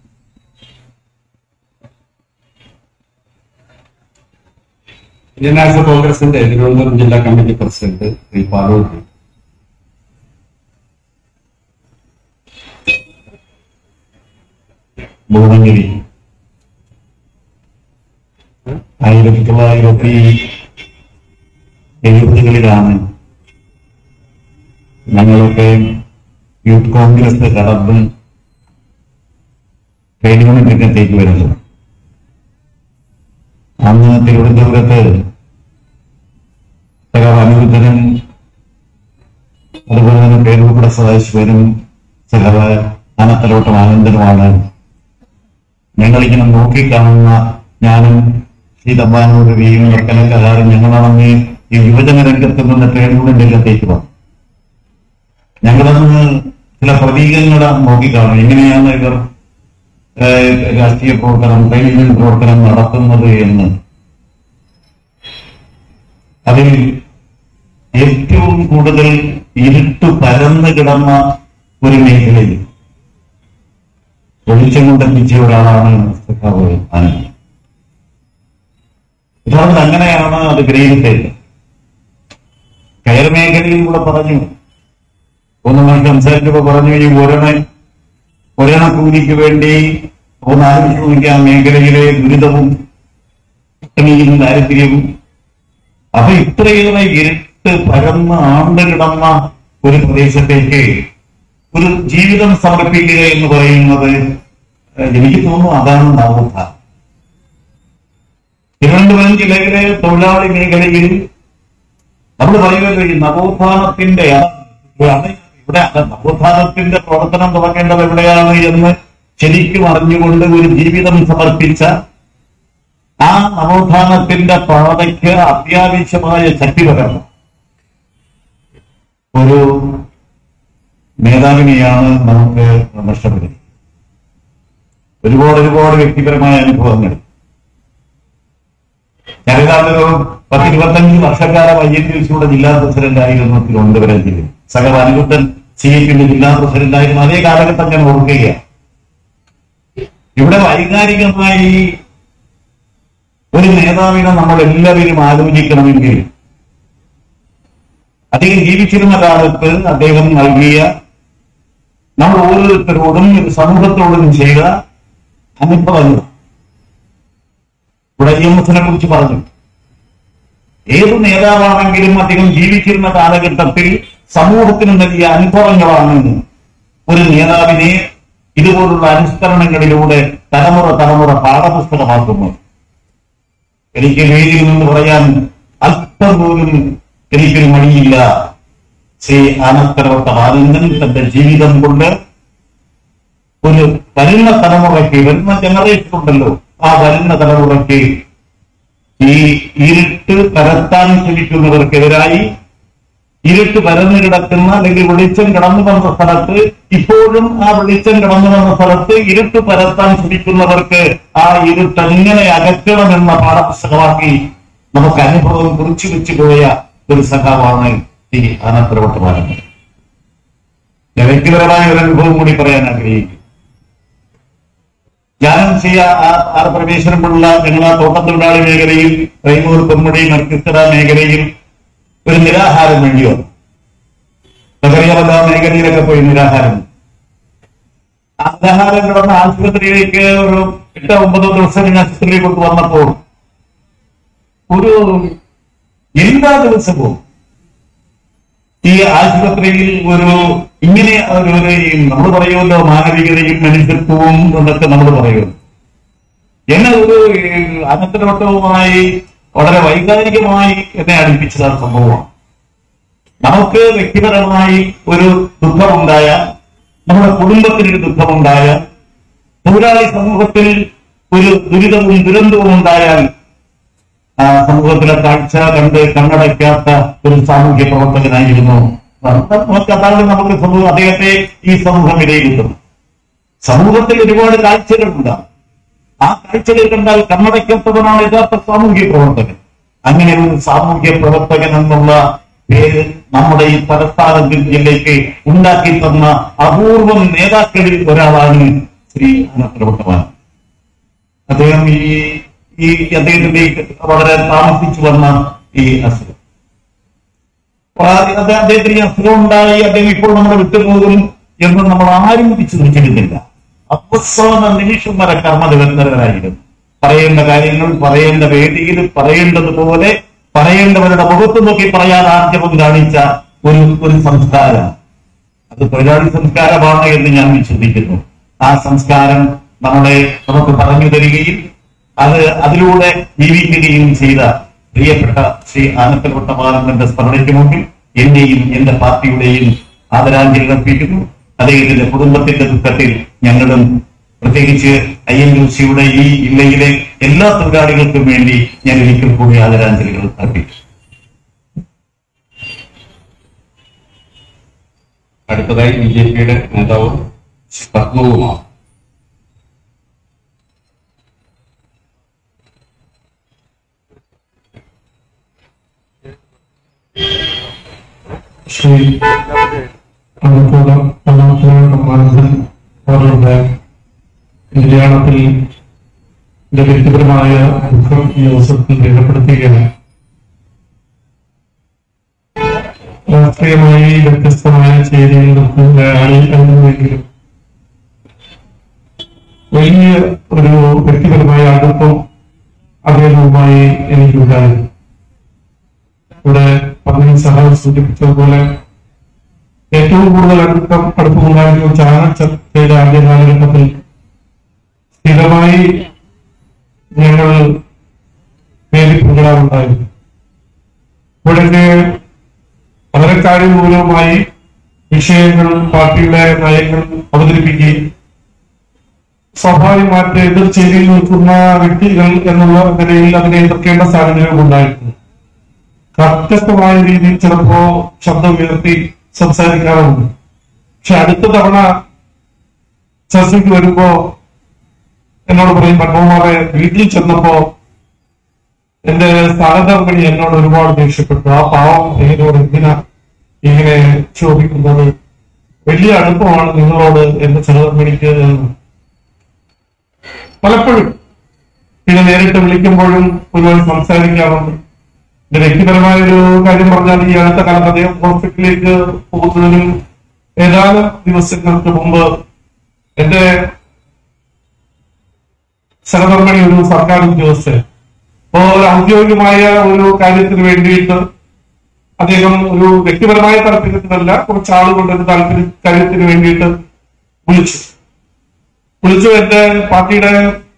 ഇന്ത്യൻ നാഷണൽ കോൺഗ്രസിന്റെ തിരുവനന്തപുരം ജില്ലാ കമ്മിറ്റി പ്രസിഡന്റ് ശ്രീ പാലോട്ടി ഭുവനഗിരി ആയിരത്തി തൊള്ളായിരത്തി എഴുപതുകളിലാണ് ഞങ്ങളൊക്കെ യൂത്ത് കോൺഗ്രസ് കടന്ന് ട്രേഡ് യൂണിയൻ രംഗത്തേക്ക് വരുന്നത് അന്ന് തിരുവനന്തപുരത്ത് സഖാവ് അനിരുദ്ധനും അതുപോലെ തന്നെ പേരുകൂട സദാശിവനും സഖാവ് ആനത്തലോട്ടം ആനന്ദനുമാണ് ഞങ്ങളിങ്ങനെ നോക്കിക്കാണുന്ന ഞാനും ശ്രീ തമ്പാനൂർ രവിയും വർക്കലക്കാരും ഞങ്ങളാണെന്ന് ഈ യുവജന രംഗത്ത് നിന്ന് ട്രേഡ് രംഗത്തേക്ക് വന്നു ഞങ്ങളന്ന് ചില പ്രതീകങ്ങൾ നോക്കിക്കാണും എങ്ങനെയാണ് ഇവർ ഏഹ്, രാഷ്ട്രീയ പ്രവർത്തനം ട്രേഡ് യൂണിയൻ പ്രവർത്തനം നടത്തുന്നത് എന്ന് അതിൽ ഏറ്റവും കൂടുതൽ ഇരുട്ട് പരന്നു കിടന്ന ഒരു മേഖലയിൽ വെളിച്ചം കൊണ്ടെത്തിച്ച ഒരാളാണ് സഖാവ് ആനന്ദ് യഥാർത്ഥത്തിൽ അങ്ങനെയാണ് അത് ഗ്രഹിച്ചത് കയർ മേഖലയിൽ കൂടെ പറഞ്ഞു ഒന്ന് നമ്മൾ സംസാരിച്ചപ്പോ പറഞ്ഞു ഈ ഒരണ ഒരണ കൂലിക്ക് വേണ്ടി ഒന്ന് ആലോചിച്ച് നോക്കിയ മേഖലയിലെ ദുരിതവും പട്ടിണിയും ദാരിദ്ര്യവും അപ്പൊ ഇത്രയേറെ ഇരുട്ട് പരന്ന് ആണ്ട് കിടന്ന ഒരു പ്രദേശത്തേക്ക് ഒരു ജീവിതം സമർപ്പിക്കുക എന്ന് പറയുന്നത് ഏഹ്, എനിക്ക് തോന്നുന്നു അതാണ് നവോത്ഥാനം തിരുവനന്തപുരം ജില്ലയിലെ തൊഴിലാളി മേഖലയിൽ നമ്മൾ പറയുമല്ലോ ഈ നവോത്ഥാനത്തിന്റെ അതാണ് ഇവിടെ അത് നവോത്ഥാനത്തിന്റെ പ്രവർത്തനം തുടങ്ങേണ്ടത് എവിടെയാണ് എന്ന് ശരിക്കും അറിഞ്ഞുകൊണ്ട് ഒരു ജീവിതം സമർപ്പിച്ച ആ നവോത്ഥാനത്തിന്റെ പാതയ്ക്ക് അത്യാവശ്യമായ ശക്തി പകർന്നു ഒരു മേധാവിനെയാണ് നമുക്ക് നഷ്ടപ്പെടുന്നത് ഒരുപാട് ഒരുപാട് വ്യക്തിപരമായ അനുഭവങ്ങൾ ഞാനിതാണ്ടൊരു പത്തിരുപത്തഞ്ച് വർഷക്കാലം ഐ എൻ ഡി സിയുടെ ജില്ലാ പ്രസിഡന്റ് ആയിരുന്നു തിരുവനന്തപുരം ജില്ലയിൽ സഹബ അനിരുദ്ധൻ സി എ പിയുടെ ജില്ലാ പ്രസിഡന്റ് ആയിരുന്നു അതേ കാലഘട്ടം ഞാൻ ഓർക്കുകയാണ് ഇവിടെ വൈകാരികമായി ഒരു നേതാവിനെ നമ്മൾ എല്ലാവരും ആലോചിക്കണമെങ്കിൽ അദ്ദേഹം ജീവിച്ചിരുന്ന കാലത്ത് അദ്ദേഹം നൽകിയ നമ്മൾ ഓരോരുത്തരോടും ഒരു സമൂഹത്തോടും ചെയ്ത അനുഭവങ്ങൾ ഇവിടെ ഇ എം എസിനെ കുറിച്ച് പറഞ്ഞു ഏത് നേതാവാണെങ്കിലും അദ്ദേഹം ജീവിച്ചിരുന്ന കാലഘട്ടത്തിൽ സമൂഹത്തിന് നൽകിയ അനുഭവങ്ങളാണ് ഒരു നേതാവിനെ ഇതുപോലുള്ള അനുസ്മരണങ്ങളിലൂടെ തലമുറ തലമുറ പാഠപുസ്തകമാക്കുന്നത് എനിക്ക് വേദിയിൽ നിന്ന് പറയാൻ അല്പം പോലും എനിക്കൊരു മടിയില്ല ശ്രീ ആനത്തരവട്ട ആനന്ദൻ തന്റെ ജീവിതം കൊണ്ട് ഒരു വരുന്ന തലമുറയ്ക്ക് വരുന്ന ജനറേഷൻ ഉണ്ടല്ലോ ആ വരുന്ന തലമുറയ്ക്ക് ഈ ഇരുട്ട് പരത്താൻ ശ്രമിക്കുന്നവർക്കെതിരായി ഇരുട്ട് പരന്നു കിടക്കുന്ന അല്ലെങ്കിൽ വെളിച്ചം കടന്നു വന്ന സ്ഥലത്ത് ഇപ്പോഴും ആ വെളിച്ചം കടന്നു വന്ന സ്ഥലത്ത് ഇരുട്ട് പരത്താൻ ശ്രമിക്കുന്നവർക്ക് ആ ഇരുട്ട് എങ്ങനെ അകറ്റണമെന്ന പാഠപുസ്തകമാക്കി നമുക്ക് അനുഭവം കുറിച്ചു വെച്ചു പോയ ഒരു സഖാവാണ് ഈ അനന്തരവട്ടമാനം ഞാൻ വ്യക്തിപരമായ ഒരു അനുഭവം കൂടി പറയാൻ ആഗ്രഹിക്കുന്നു ധ്യാനം ചെയ്യ ആർ പ്രവേശനമുള്ള ഞങ്ങൾ ആ തോട്ടത്തൊഴിലാളി മേഖലയിൽ റൈമൂർ പൊന്മുടി മർക്കിസ്തറ മേഖലയിൽ ഒരു നിരാഹാരം വേണ്ടി വന്നു നഗറിയാവല്ല മേഖലയിലൊക്കെ പോയി നിരാഹാരം ആ നിരാഹാരം കിടന്ന ആശുപത്രിയിലേക്ക് ഒരു എട്ടോ ഒമ്പതോ ദിവസം ഞാൻ ആശുപത്രിയിൽ കൊണ്ടുവന്നപ്പോൾ ഒരു എല്ലാ ദിവസവും ഈ ആശുപത്രിയിൽ ഒരു ഇങ്ങനെ ഒരു ഒരു ഈ നമ്മൾ പറയുമല്ലോ മാനവികതയും മനുഷ്യത്വവും എന്നൊക്കെ നമ്മൾ പറയുന്നു എന്നെ ഒരു അനന്തരവട്ടവുമായി വളരെ വൈകാരികമായി എന്നെ അടുപ്പിച്ചത് ആ സംഭവമാണ് നമുക്ക് വ്യക്തിപരമായി ഒരു ദുഃഖമുണ്ടായാൽ നമ്മുടെ കുടുംബത്തിനൊരു ദുഃഖമുണ്ടായാൽ തൊഴിലാളി സമൂഹത്തിൽ ഒരു ദുരിതവും ദുരന്തവും ഉണ്ടായാൽ ആ സമൂഹത്തിലെ കാഴ്ച കണ്ട് കണ്ണടയ്ക്കാത്ത ഒരു സാമൂഹ്യ പ്രവർത്തകനായിരുന്നു നമുക്ക് അതാണ് നമുക്ക് സമൂഹം അദ്ദേഹത്തെ ഈ സമൂഹം വിലയിരുത്തുന്നു സമൂഹത്തിൽ ഒരുപാട് കാഴ്ചകളുണ്ടാകും ആ കാഴ്ചകൾ കണ്ടാൽ കണ്ണടയ്ക്കാത്തവനാണ് യഥാർത്ഥ സാമൂഹ്യ പ്രവർത്തകൻ അങ്ങനെ ഒരു സാമൂഹ്യ പ്രവർത്തകൻ എന്നുള്ള പേര് നമ്മുടെ ഈ തലസ്ഥാന ജില്ലയ്ക്ക് ഉണ്ടാക്കി തന്ന അപൂർവം നേതാക്കളിൽ ഒരാളാണ് ശ്രീ അനന്തരവട്ടമാൻ അദ്ദേഹം ഈ ഈ അദ്ദേഹത്തിന്റെ ഈ വളരെ താമസിച്ചു വന്ന ഈ അസുഖം അപ്പോൾ ആ- അത് അദ്ദേഹത്തിന് ഈ അസുഖം ഉണ്ടായി അദ്ദേഹം ഇപ്പോൾ നമ്മളെ വിട്ടുപോകും എന്ന് നമ്മൾ ആരും വിശ്വസിച്ചിരുന്നില്ല അവസാന നിമിഷം വരെ കർമ്മനിരന്തരനായിരുന്നു പറയേണ്ട കാര്യങ്ങൾ പറയേണ്ട വേദിയിൽ പറയേണ്ടതുപോലെ പറയേണ്ടവരുടെ മുഖത്ത് നോക്കി പറയാൻ ആർജവം കാണിച്ച ഒരു ഒരു സംസ്കാരം അത് തൊഴിലാളി സംസ്കാരമാണ് എന്ന് ഞാൻ വിശ്വസിക്കുന്നു ആ സംസ്കാരം നമ്മളെ നമുക്ക് പറഞ്ഞു തരികയും അത് അതിലൂടെ ജീവിക്കുകയും ചെയ്ത പ്രിയപ്പെട്ട ശ്രീ ആനത്തൽവട്ട ബാലന്റെ സ്മരണയ്ക്ക് മുമ്പിൽ എന്റെയും എന്റെ പാർട്ടിയുടെയും ആദരാഞ്ജലി അർപ്പിക്കുന്നു അദ്ദേഹത്തിന്റെ കുടുംബത്തിന്റെ ദുഃഖത്തിൽ ഞങ്ങളും പ്രത്യേകിച്ച് ഐ എൻ യു സിയുടെ ഈ ജില്ലയിലെ എല്ലാ തൊഴിലാളികൾക്കും വേണ്ടി ഞാൻ ഒരിക്കൽ കൂടി ആദരാഞ്ജലികൾ അർപ്പിക്കുന്നു അടുത്തതായി ബി ജെ പിയുടെ നേതാവ് പത്മകുമാർ ശ്രീ അന്നത്തോളം അന്നത്തോളം അവരുടെ നിര്യാണത്തിൽ എന്റെ വ്യക്തിപരമായ ദുഃഖം ഈ അവസരത്തിൽ രേഖപ്പെടുത്തുകയാണ് രാഷ്ട്രീയമായി വ്യത്യസ്തമായ ചേരിയിൽ നിൽക്കുന്ന ആണെങ്കിലും വലിയ ഒരു വ്യക്തിപരമായ അടുപ്പം അദ്ദേഹവുമായി എനിക്കുണ്ടായിരുന്നു ഇവിടെ പന്നിൻ സഹായം സൂചിപ്പിച്ചതുപോലെ ഏറ്റവും കൂടുതൽ അടുപ്പം അടുപ്പമുണ്ടായിരുന്ന ചാനൽ ചർച്ചയുടെ ആദ്യ കാലഘട്ടത്തിൽ സ്ഥിരമായി ഞങ്ങൾ വേദി പങ്കിടാറുണ്ടായിരുന്നു ഇവിടെയൊക്കെ വളരെ കാര്യപൂർവമായി വിഷയങ്ങൾ പാർട്ടിയുടെ നയങ്ങൾ അവതരിപ്പിക്കുകയും സ്വാഭാവികമായിട്ട് എതിർ ചേരിയിൽ നിൽക്കുന്ന വ്യക്തികൾ എന്നുള്ള നിലയിൽ അതിനെ എതിർക്കേണ്ട സാഹചര്യം ഉണ്ടായിരുന്നു വ്യത്യസ്തമായ രീതിയിൽ ചിലപ്പോ ശബ്ദം ഉയർത്തി സംസാരിക്കാറുണ്ട് പക്ഷെ അടുത്ത തവണ ചർച്ചയ്ക്ക് വരുമ്പോ എന്നോട് പറയും പത്മകുമാറെ വീട്ടിൽ ചെന്നപ്പോ എന്റെ സഹധർമ്മിണി എന്നോട് ഒരുപാട് ദേഷ്യപ്പെട്ടു ആ പാവം എന്നോട് എന്തിനാ ഇങ്ങനെ ചോദിക്കുന്നത് വലിയ അടുപ്പമാണ് നിങ്ങളോട് എന്റെ സഹധർമ്മിണിക്ക് എന്ന് പലപ്പോഴും പിന്നെ നേരിട്ട് വിളിക്കുമ്പോഴും ഒരുപാട് സംസാരിക്കാറുണ്ട് എന്റെ വ്യക്തിപരമായ ഒരു കാര്യം പറഞ്ഞാൽ ഈ അടുത്ത കാലത്ത് അദ്ദേഹം ഹോസ്പിറ്റലിലേക്ക് പോകുന്നതിനും ഏതാനും ദിവസങ്ങൾക്ക് മുമ്പ് എന്റെ സഹധർമ്മിണി ഒരു സർക്കാർ ഉദ്യോഗസ്ഥൻ അപ്പോ ഒരു ഔദ്യോഗികമായ ഒരു കാര്യത്തിന് വേണ്ടിയിട്ട് അദ്ദേഹം ഒരു വ്യക്തിപരമായ താല്പര്യത്തിനല്ല കുറച്ച് ആളുകളുടെ ഒരു താല്പര്യ കാര്യത്തിന് വേണ്ടിയിട്ട് വിളിച്ചു വിളിച്ചു എന്റെ പാർട്ടിയുടെ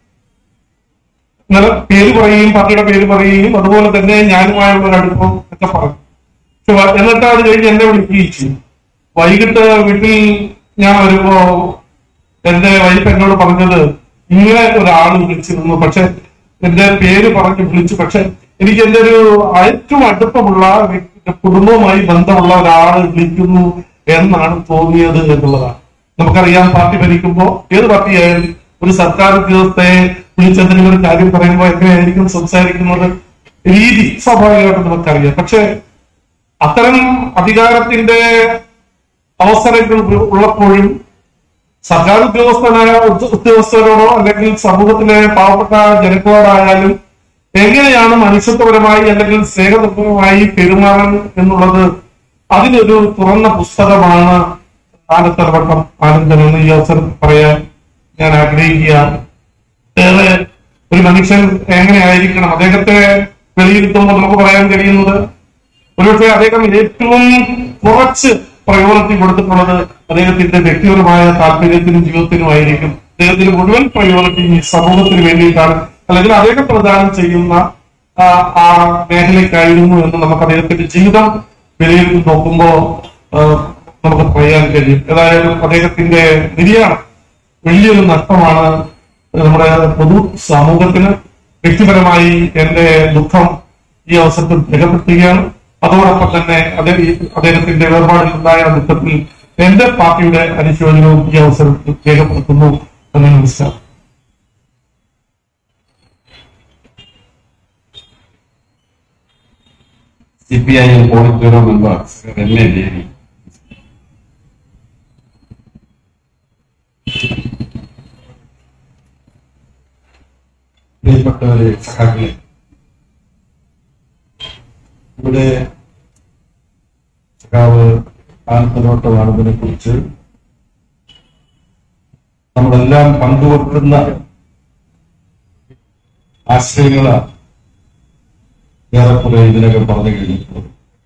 ഇന്നലെ പേര് പറയുകയും പാർട്ടിയുടെ പേര് പറയുകയും അതുപോലെ തന്നെ ഞാനുമായുള്ള ഒരു അടുപ്പം ഒക്കെ പറഞ്ഞു പക്ഷെ വ- എന്നിട്ട് അത് കഴിഞ്ഞ് എന്നെ വിളിക്കുകയും ചെയ്തു വൈകിട്ട് വീട്ടിൽ ഞാൻ വരുമ്പോ എന്റെ വൈഫ് എന്നോട് പറഞ്ഞത് ഇങ്ങനെ ഒരാൾ വിളിച്ചിരുന്നു പക്ഷെ എന്റെ പേര് പറഞ്ഞ് വിളിച്ചു പക്ഷെ എനിക്ക് എന്റെ ഒരു ഏറ്റവും അടുപ്പമുള്ള വ്യക്തി- കുടുംബവുമായി ബന്ധമുള്ള ഒരാൾ വിളിക്കുന്നു എന്നാണ് തോന്നിയത് എന്നുള്ളതാണ് നമുക്കറിയാം പാർട്ടി ഭരിക്കുമ്പോ ഏത് പാർട്ടിയായാലും ഒരു സർക്കാർ ഉദ്യോഗസ്ഥയെ വിളിച്ചെന്തെങ്കിലും ഒരു കാര്യം പറയുമ്പോൾ എങ്ങനെയായിരിക്കും സംസാരിക്കുന്നത് രീതി സ്വാഭാവികമായിട്ടും നമുക്കറിയാം പക്ഷെ അത്തരം അധികാരത്തിന്റെ അവസരങ്ങൾ ഉള്ളപ്പോഴും സർക്കാർ ഉദ്യോഗസ്ഥനായ ഉദ്യ- ഉദ്യോഗസ്ഥരോടോ അല്ലെങ്കിൽ സമൂഹത്തിലെ പാവപ്പെട്ട ജനങ്ങളോടായാലും എങ്ങനെയാണ് മനുഷ്യത്വപരമായി അല്ലെങ്കിൽ സ്നേഹതത്വമായി പെരുമാറാൻ എന്നുള്ളത് അതിനൊരു തുറന്ന പുസ്തകമാണ് ആനത്തലവട്ടം ആനന്ദൻ എന്ന് ഈ അവസരം പറയാൻ ഞാൻ ആഗ്രഹിക്കുകയാണ് ഏറെ ഒരു മനുഷ്യൻ എങ്ങനെയായിരിക്കണം അദ്ദേഹത്തെ വിലയിരുത്തുമ്പോൾ നമുക്ക് പറയാൻ കഴിയുന്നത് ഒരുപക്ഷെ അദ്ദേഹം ഏറ്റവും കുറച്ച് പ്രയോറിറ്റി കൊടുത്തിട്ടുള്ളത് അദ്ദേഹത്തിന്റെ വ്യക്തിപരമായ താല്പര്യത്തിനും ജീവിതത്തിനുമായിരിക്കും അദ്ദേഹത്തിന് മുഴുവൻ പ്രയോറിറ്റി ഈ സമൂഹത്തിന് വേണ്ടിയിട്ടാണ് അല്ലെങ്കിൽ അദ്ദേഹം പ്രദാനം ചെയ്യുന്ന ആ, ആ മേഖലയ്ക്കായിരുന്നു എന്ന് നമുക്ക് അദ്ദേഹത്തിന്റെ ജീവിതം വിലയിരുത്തി നോക്കുമ്പോ ആ, നമുക്ക് പറയാൻ കഴിയും ഏതായാലും അദ്ദേഹത്തിന്റെ നിര്യാണം വലിയൊരു നഷ്ടമാണ് നമ്മുടെ പൊതു സമൂഹത്തിന് വ്യക്തിപരമായി എന്റെ ദുഃഖം ഈ അവസരത്തിൽ രേഖപ്പെടുത്തുകയാണ് അതോടൊപ്പം തന്നെ അതേ ഈ അദ്ദേഹത്തിന്റെ വേർപാടിലുണ്ടായ ദുഃഖത്തിൽ എന്റെ പാർട്ടിയുടെ അനുശോചനവും ഈ അവസരത്തിൽ രേഖപ്പെടുത്തുന്നു എന്ന് നമസ്കാരം C P I M polit bureau member M A Devi പ്രിയപ്പെട്ടവരെ സഖാക്കളെ ഇവിടെ സഖാവ് ആനത്തലോട്ട വാർഡിനെ കുറിച്ച് നമ്മളെല്ലാം പങ്കുവെക്കുന്ന ആശയങ്ങളാണ് ഏറെക്കുറെ ഇതിനകം പറഞ്ഞു കഴിഞ്ഞിട്ടുള്ളത്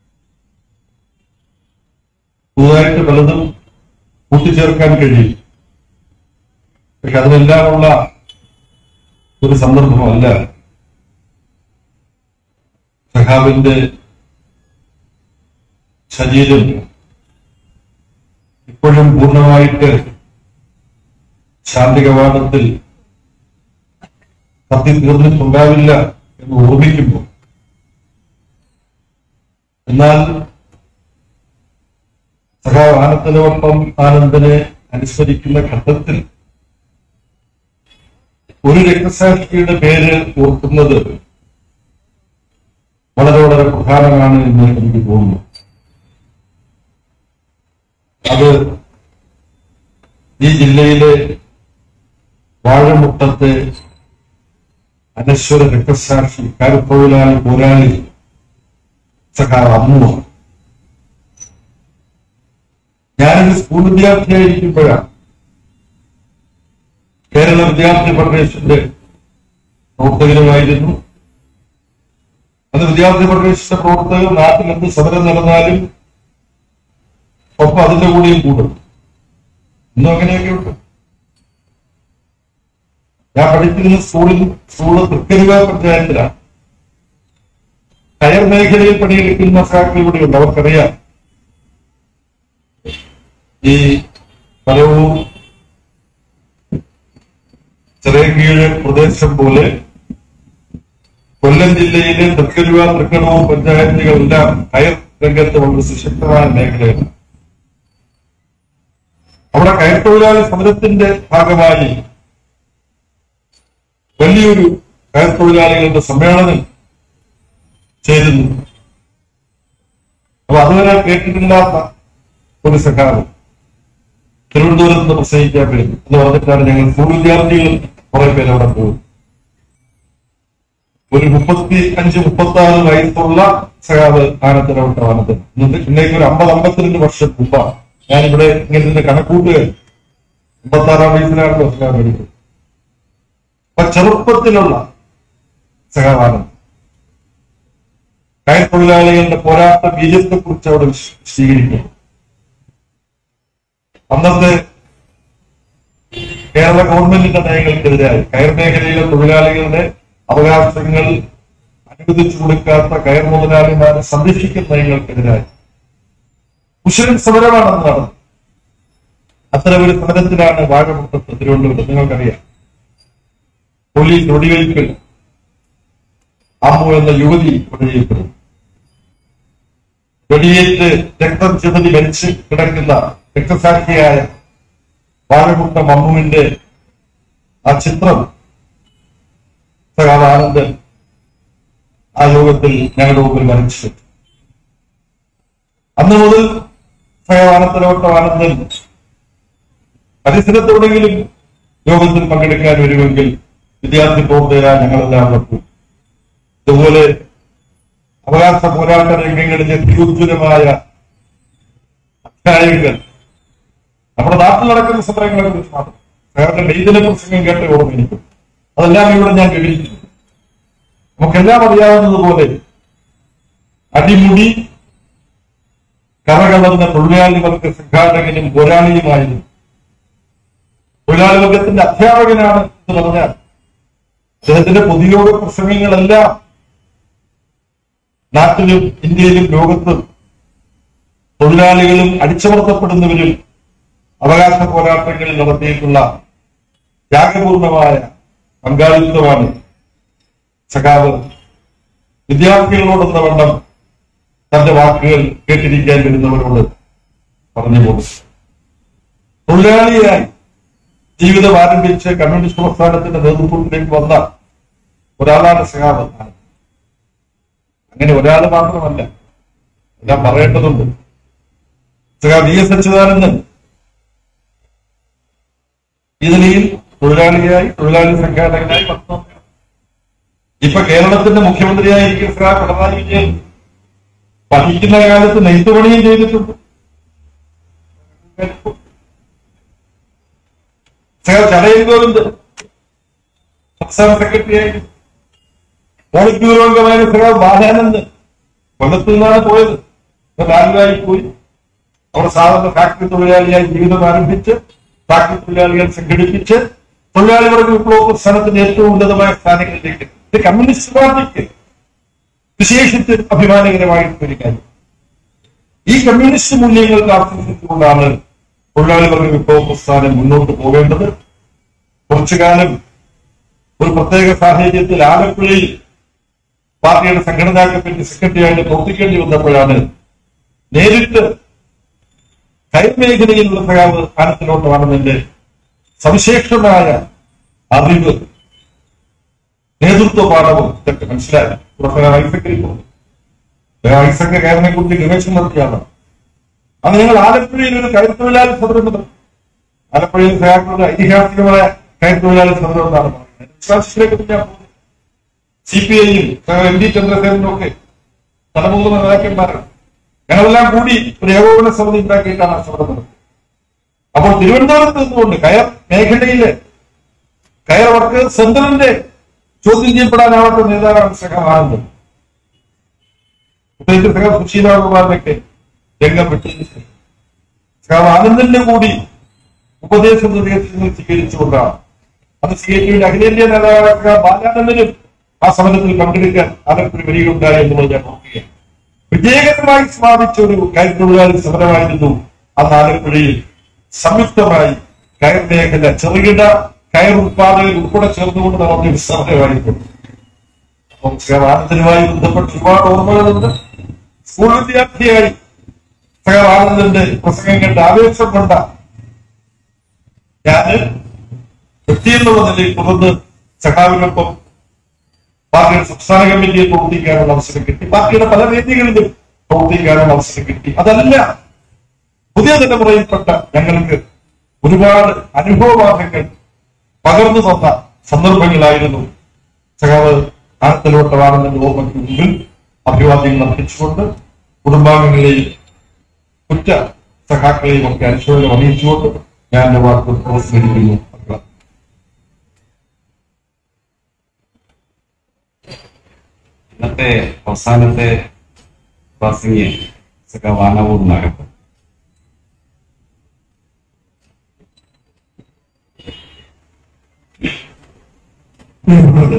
പുതുതായിട്ട് പലതും കൂട്ടിച്ചേർക്കാൻ കഴിയും പക്ഷെ അതിനെല്ലാമുള്ള ഒരു സന്ദർഭമല്ല സഖാവിന്റെ ശരീരം ഇപ്പോഴും പൂർണ്ണമായിട്ട് ശാന്തി കവാടത്തിൽ കത്തി തീർന്നിട്ടുണ്ടാവില്ല എന്ന് ഓർമ്മിക്കുമ്പോൾ എന്നാൽ സഖാവ് ആനന്ദനോടൊപ്പം ആനന്ദനെ അനുസ്മരിക്കുന്ന ഘട്ടത്തിൽ ഒരു രക്തസാക്ഷിയുടെ പേര് ഓർക്കുന്നത് വളരെ വളരെ പ്രധാനമാണ് എന്ന് എനിക്ക് തോന്നുന്നു അത് ഈ ജില്ലയിലെ വാഴമുട്ടത്തെ അനശ്വര രക്തസാക്ഷി കരുത്തൊഴിലാളി പോരാളി സഖാവ് അമ്മുവാണ് ഞാനൊരു സ്കൂൾ വിദ്യാർത്ഥിയായിരിക്കുമ്പോഴാണ് കേരള വിദ്യാർത്ഥി ഫെഡറേഷന്റെ പ്രവർത്തകരുമായിരുന്നു അന്ന് വിദ്യാർത്ഥി ഫെഡറേഷന്റെ പ്രവർത്തകർ നാട്ടിൽ എന്ത് സമരം നടന്നാലും ഒപ്പം അതിന്റെ കൂടെയും കൂടും ഇന്നും അങ്ങനെയൊക്കെ ഉണ്ട് ഞാൻ പഠിച്ചിരുന്ന സ്കൂളിൽ സ്കൂള് തൃക്കരിവ പഞ്ചായത്തിലാണ് കയർ മേഖലയിൽ പണിയെടുക്കുന്ന സഹാക്കൾ ഇവിടെയുണ്ട് അവർക്കറിയാം ഈ പലവും ചെറിയകീഴ് പ്രദേശം പോലെ കൊല്ലം ജില്ലയിലെ തൃക്കരിവ തൃക്കണൂർ പഞ്ചായത്തുകളെല്ലാം കയർ രംഗത്ത് വളരെ സുശക്തമായ മേഖലയാണ് അവിടെ കയർ തൊഴിലാളി സമരത്തിന്റെ ഭാഗമായി വലിയൊരു കയർ തൊഴിലാളികളുടെ സമ്മേളനം ചേരുന്നു അപ്പൊ അതുവരെ കേട്ടിട്ടില്ലാത്ത ഒരു സഖാവ് തിരുവനന്തപുരത്ത് നിന്ന് പ്രസംഗിക്കാൻ വരും എന്ന് പറഞ്ഞിട്ടാണ് ഞങ്ങൾ സ്കൂൾ വിദ്യാർത്ഥികൾ കുറെ പേര് അവിടെ പോകും ഒരു മുപ്പത്തി അഞ്ച് മുപ്പത്തി ആറ് വയസ്സുള്ള സഖാവ് ആനന്ദനോട്ട് ആനന്ദൻ ഇന്നത്തെ ഇന്നേക്ക് ഒരു അമ്പത് അമ്പത്തിരണ്ട് വർഷം മുമ്പാണ് ഞാനിവിടെ ഇങ്ങനെ നിന്ന് കണക്കൂട്ടുകയാണ് മുപ്പത്തി ആറാം വയസ്സിലാണല്ലോ സഖാവ് എടുക്കുന്നത് അപ്പൊ ചെറുപ്പത്തിലുള്ള സഖാവാനന്ദൻ കയർ തൊഴിലാളികളുടെ പോരാട്ട വീര്യത്തെ കുറിച്ച് അവിടെ വിശ- വിശദീകരിക്കുന്നു അന്നത്തെ കേരള ഗവൺമെന്റിന്റെ നയങ്ങൾക്കെതിരായി കയർ മേഖലയിലെ തൊഴിലാളികളുടെ അവകാശങ്ങൾ അനുവദിച്ചു കൊടുക്കാത്ത കയർ മുതലാളിമാരെ സംരക്ഷിക്കുന്ന നയങ്ങൾക്കെതിരായി ഉശരൻ സമരമാണ് അന്ന് നടന്നത് അത്തരം ഒരു സമരത്തിലാണ് വാഴമുട്ടത്ത് തിരുവനന്തപുരം നിങ്ങൾക്കറിയാം പോലീസ് വെടിവയ്പ്പിൽ അമ്മു എന്ന യുവതി കൊല ചെയ്യപ്പെടുന്നു വെടിയേറ്റ് രക്തം ചിതറി മരിച്ച് കിടക്കുന്ന രക്തസാക്ഷിയായ വാഴമുട്ട മമ്മുവിന്റെ ആ ചിത്രം സഖാവ് ആനന്ദൻ ആ യോഗത്തിൽ ഞങ്ങളുടെ മുമ്പിൽ വരച്ചു അന്ന് മുതൽ സഖാവ് ആനന്ദനോട്ടം ആനന്ദൻ പരിസരത്തെവിടെയെങ്കിലും യോഗത്തിൽ പങ്കെടുക്കാൻ വരുമെങ്കിൽ വിദ്യാർത്ഥി പ്രവർത്തകരാ ഞങ്ങളെല്ലാം വെക്കും ഇതുപോലെ അവകാശ പോരാട്ട രംഗങ്ങളിലെ തിരുജ്വലമായ അധ്യായങ്ങൾ നമ്മുടെ നാട്ടിൽ നടക്കുന്ന സമരങ്ങളെ കുറിച്ച് മാത്രം വേറെ ഡെയ്തിലെ പ്രസംഗം കേട്ട ഓർമ്മ എനിക്ക് അതെല്ലാം ഇവിടെ ഞാൻ വിവരിച്ചു നമുക്കെല്ലാം അറിയാവുന്നതുപോലെ അടിമുടി കറകളർന്ന തൊഴിലാളി വർഗ സംഘാടകനും പോരാളിയുമായിരുന്നു തൊഴിലാളി വർഗത്തിന്റെ അധ്യാപകനാണ് എന്ന് പറഞ്ഞാൽ അദ്ദേഹത്തിന്റെ പൊതുയോഗ പ്രസംഗങ്ങളെല്ലാം നാട്ടിലും ഇന്ത്യയിലും ലോകത്തും തൊഴിലാളികളും അടിച്ചമർത്തപ്പെടുന്നവരും അവകാശ പോരാട്ടങ്ങളിൽ നടത്തിയിട്ടുള്ള ത്യാഗപൂർണമായ പങ്കാളിത്തമാണ് സഖാവ് വിദ്യാർത്ഥികളോടെന്ന വണ്ണം തന്റെ വാക്കുകൾ കേട്ടിരിക്കാൻ വരുന്നവരോട് പറഞ്ഞു പോകും തൊഴിലാളിയായി ജീവിതം ആരംഭിച്ച് കമ്മ്യൂണിസ്റ്റ് പ്രസ്ഥാനത്തിന്റെ നേതൃത്വത്തിലേക്ക് വന്ന ഒരാളാണ് സഖാവ് ആനന്ദ്. അങ്ങനെ ഒരാൾ മാത്രമല്ല എല്ലാം പറയേണ്ടതുണ്ട് സഖാ വി എസ് അച്യുതാനന്ദൻ ഈ നിലയിൽ തൊഴിലാളിയായി തൊഴിലാളി സംഘാടകനായി വന്നു ഇപ്പൊ കേരളത്തിന്റെ മുഖ്യമന്ത്രിയായിരിക്കും സഖാ പിണറായി വിജയൻ പഠിക്കുന്ന കാലത്ത് നെയ്ത്തുപണിയും ചെയ്തിട്ടുണ്ട് സഖാ ചടയൻ ഗോവിന്ദ് സംസ്ഥാന സെക്രട്ടറിയായി പോളിറ്റ് ബ്യൂറോ അംഗമായ സഖാവ് ബാലാനന്ദ് കൊല്ലത്തു നിന്നാണ് പോയത് ഇപ്പൊ ബാംഗ്ലൂരിൽ പോയി അവർ സാധാരണ ഫാക്ടറി തൊഴിലാളിയായി ജീവിതം ആരംഭിച്ച് ഫാക്ടറി തൊഴിലാളികൾ സംഘടിപ്പിച്ച് തൊഴിലാളി വർഗ വിപ്ലവ പ്രസ്ഥാനത്തിന്റെ ഏറ്റവും ഉന്നതമായ സ്ഥാനങ്ങളിലേക്ക് ഇത് കമ്മ്യൂണിസ്റ്റ് പാർട്ടിക്ക് വിശേഷിച്ച് അഭിമാനകരമായിട്ടുള്ള ഒരു കാര്യം ഈ കമ്മ്യൂണിസ്റ്റ് മൂല്യങ്ങൾക്ക് ആശ്രയിച്ചുകൊണ്ടാണ് തൊഴിലാളി വർഗ വിപ്ലവ പ്രസ്ഥാനം മുന്നോട്ട് പോകേണ്ടത് കുറച്ചു കാലം ഒരു പ്രത്യേക സാഹചര്യത്തിൽ ആലപ്പുഴയിൽ പാർട്ടിയുടെ സംഘടനാ കമ്മിറ്റി സെക്രട്ടറിയായിട്ട് പ്രവർത്തിക്കേണ്ടി വന്നപ്പോഴാണ് നേരിട്ട് കൈമേഖലയിലുള്ള സഖാവ് ആനത്തിലോട്ടമാണെന്നതിന്റെ സവിശേഷമായ അറിവ് നേതൃത്വ പാഠവും ഇതൊക്കെ മനസ്സിലായി പ്രൊഫസർ ഐസക്കിൽ പോകും ഐസക്ക് കയറിനെ കുറിച്ച് ഗവേഷണം നടത്തിയാണ് അന്ന് ഞങ്ങൾ ആലപ്പുഴയിൽ ഒരു കയർത്തൊഴിലാളി സമരം നടത്തി ആലപ്പുഴയിൽ സഹാക്കളുടെ ഐതിഹാസികമായ കയർത്തൊഴിലാളി സമരം എന്നാണ് പറയുന്നത് വിശ്വാസത്തിലേക്ക് ഞാൻ പോകുന്നു സി പി ഐയും എം ഡി ചന്ദ്രസേനനും ഒക്കെ തലമുതിർന്ന നേതാക്കന്മാരാണ് ഞങ്ങളെല്ലാം കൂടി ഒരു ഏകോപന സമിതി ഉണ്ടാക്കിയിട്ടാണ് ആ സമരം നടത്തിയത് അപ്പോൾ തിരുവനന്തപുരത്ത് നിന്നുകൊണ്ട് കയർ മേഖലയിലെ കയർ വർക്ക് സെന്ററിന്റെ ചോദ്യം ചെയ്യപ്പെടാനാവാത്ത നേതാവാണ് സഖാവാനന്ദൻ പ്രത്യേകിച്ച് സഖാ സുശീലാകുമാറിനൊക്കെ രംഗം വിട്ടു സഖാവ് ആനന്ദന്റെ കൂടി ഉപദേശ നിർദ്ദേശങ്ങൾ സ്വീകരിച്ചുകൊണ്ടാണ് അത് സി എ ടിയുടെ അഖിലേന്ത്യാ നേതാവായ സഖാവ് ബാലാനന്ദനും ആ സമരത്തിൽ പങ്കെടുക്കാൻ ആലപ്പുഴ വരികയുണ്ടായി എന്നുള്ളത് ഞാൻ ഓർക്കുകയാണ് വിജയകരമായി സ്ഥാപിച്ച ഒരു കയർ തൊഴിലാളി സമരമായിരുന്നു അന്ന് ആലപ്പുഴയിൽ സംയുക്തമായി കയർ മേഖല ചെറുകിട കയർ ഉത്പാദകർ ഉൾപ്പെടെ ചേർന്നുകൊണ്ട് നടന്ന ഒരു സമരമായിരുന്നു അപ്പം സഹവാനന്ദനുമായി ബന്ധപ്പെട്ട് ഒരുപാട് ഓർമ്മകളുണ്ട് സ്കൂൾ വിദ്യാർത്ഥിയായി സഹവാനന്ദന്റെ പ്രസംഗം കണ്ട് ആവേശം കൊണ്ട ഞാന് വ്യക്തി എന്നുള്ള നിലയിൽ തുടർന്ന് സഖാവിനൊപ്പം പാർട്ടിയുടെ സംസ്ഥാന കമ്മിറ്റിയിൽ പ്രവർത്തിക്കാനുള്ള അവസരം കിട്ടി പാർട്ടിയുടെ പല വേദികളിലും പ്രവർത്തിക്കാനുള്ള അവസരം കിട്ടി അതല്ല പുതിയ തലമുറയിൽപ്പെട്ട ഞങ്ങൾക്ക് ഒരുപാട് അനുഭവവാദങ്ങൾ പകർന്നു തന്ന സന്ദർഭങ്ങളായിരുന്നു സഖാവ് ആനത്തലോട്ടവാണെന്ന ഓർമ്മയ്ക്ക് മുമ്പിൽ അഭിവാദ്യങ്ങൾ അർപ്പിച്ചുകൊണ്ട് കുടുംബാംഗങ്ങളെയും കുറ്റ സഖാക്കളെയും ഒക്കെ അനുശോചനം അറിയിച്ചുകൊണ്ട് ഞാൻ എന്റെ വാക്കുകൾ അവസാനിക്കുന്നു അഭിവാദ്യം ഇന്നത്തെ അവസാനത്തെ പ്രാസംഗികൻ സഖാവാനവൂർ നാഗപ്പൻ പ്രിയപ്പെട്ടത്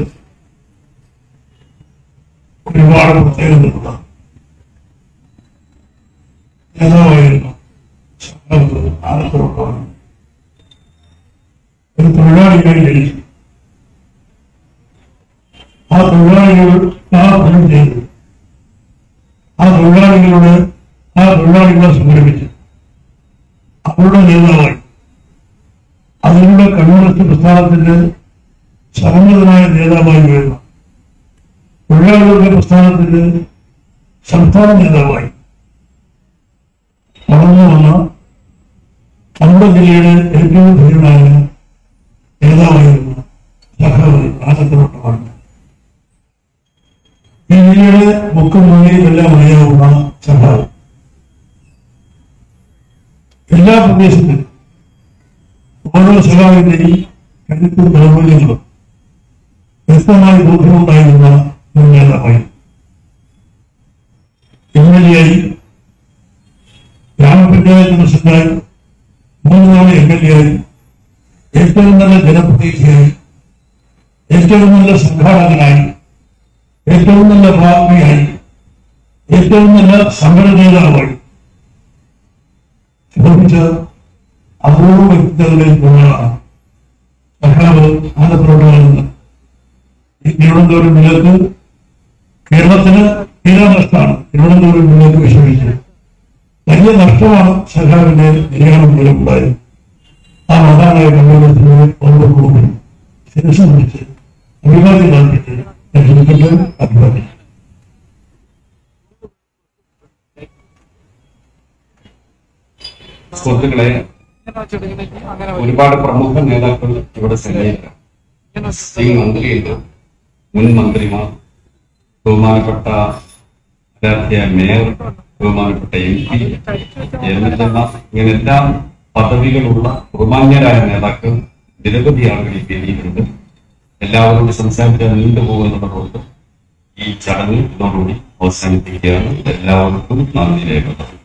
ഒരുപാട് പ്രത്യേകതകളുള്ള നേതാവായിരുന്നു സംഘം ആനന്ദോട്ടമാണ് ഒരു തൊഴിലാളിയായി ജനിച്ചു ആ തൊഴിലാളികൾ വിവാഹം ചെയ്തു ആ തൊഴിലാളികളോട് ആ തൊഴിലാളികളെ സംഘടിപ്പിച്ചു അവരുടെ നേതാവായി അതിലൂടെ കമ്മ്യൂണിസ്റ്റ് പ്രസ്ഥാനത്തിന്റെ സമന്വിതനായ നേതാവായി വരുന്നു തൊഴിലാളികളുടെ പ്രസ്ഥാനത്തിന്റെ സംസ്ഥാന നേതാവായി വളർന്നു വന്ന നമ്മുടെ ജില്ലയുടെ ഏറ്റവും ധീരനായ നേതാവായിരുന്നു സഖാവ് ആനന്ദവട്ടമാണ് ഈ ജില്ലയുടെ മുക്കും മുന്നിലെല്ലാം അറിയാവുന്ന സഖാവ് എല്ലാ പ്രദേശത്തിലും ഓരോ സഖാവിന്റെയും കരുത്തും ദൗർബല്യങ്ങളും വ്യക്തമായി ബോധ്യമുണ്ടായിരുന്ന ഒരു നേതാവായി എം എൽ എ ആയി ഗ്രാമപഞ്ചായത്ത് പ്രസിഡന്റായി മൂന്ന് തവണ എം എൽ എ ആയി ഏറ്റവും നല്ല ജനപ്രതിനിധിയായി ഏറ്റവും നല്ല സംഘാടകനായി ഏറ്റവും നല്ല ഭാഗിയായി ഏറ്റവും നല്ല സമര നേതാവായി ശോഭിച്ച അപൂർവ വ്യക്തികളുടെ ഒരാളാണ് സഖാവ് ആനന്ദപ്രഭുവാണെന്ന് ഈ തിരുവനന്തപുരം ജില്ലക്ക് കേരളത്തിന് തീരാ നഷ്ടമാണ് തിരുവനന്തപുരം ജില്ലക്ക് വിഷമിച്ചത് വലിയ നഷ്ടമാണ് സഖാവിന്റെ നിര്യാണം മൂലമുണ്ടായത് ആ മഹാനായ കമ്മ്യൂണിസ്റ്റിനെ ഓർമ്മ ശിരസം പിടിച്ച് അഭിവാദ്യം നൽകിയിട്ട് ഞാൻ ക്ഷണിക്കട്ടെ അഭിവാദ്യം സുഹൃത്തുക്കളെ ഒരുപാട് പ്രമുഖ നേതാക്കൾ ഇവിടെ സന്നിഹിതരാണ് ഈ മന്ത്രിയുണ്ട് മുൻ മന്ത്രിമാർ ബഹുമാനപ്പെട്ട ആരാധ്യ മേയർ ബഹുമാനപ്പെട്ട എം പി എം എൽ എമാർ ഇങ്ങനെ എല്ലാ പദവികളുള്ള ബഹുമാന്യരായ നേതാക്കൾ നിരവധി ആളുകൾ ഈ വേദിയിലുണ്ട് എല്ലാവരോടും സംസാരിക്കാൻ നീണ്ടുപോകുന്നതോടൊപ്പം ഈ ചടങ്ങ് ഇതോടുകൂടി അവസാനിപ്പിക്കുകയാണ് എല്ലാവർക്കും നന്ദി രേഖപ്പെടുത്തുന്നു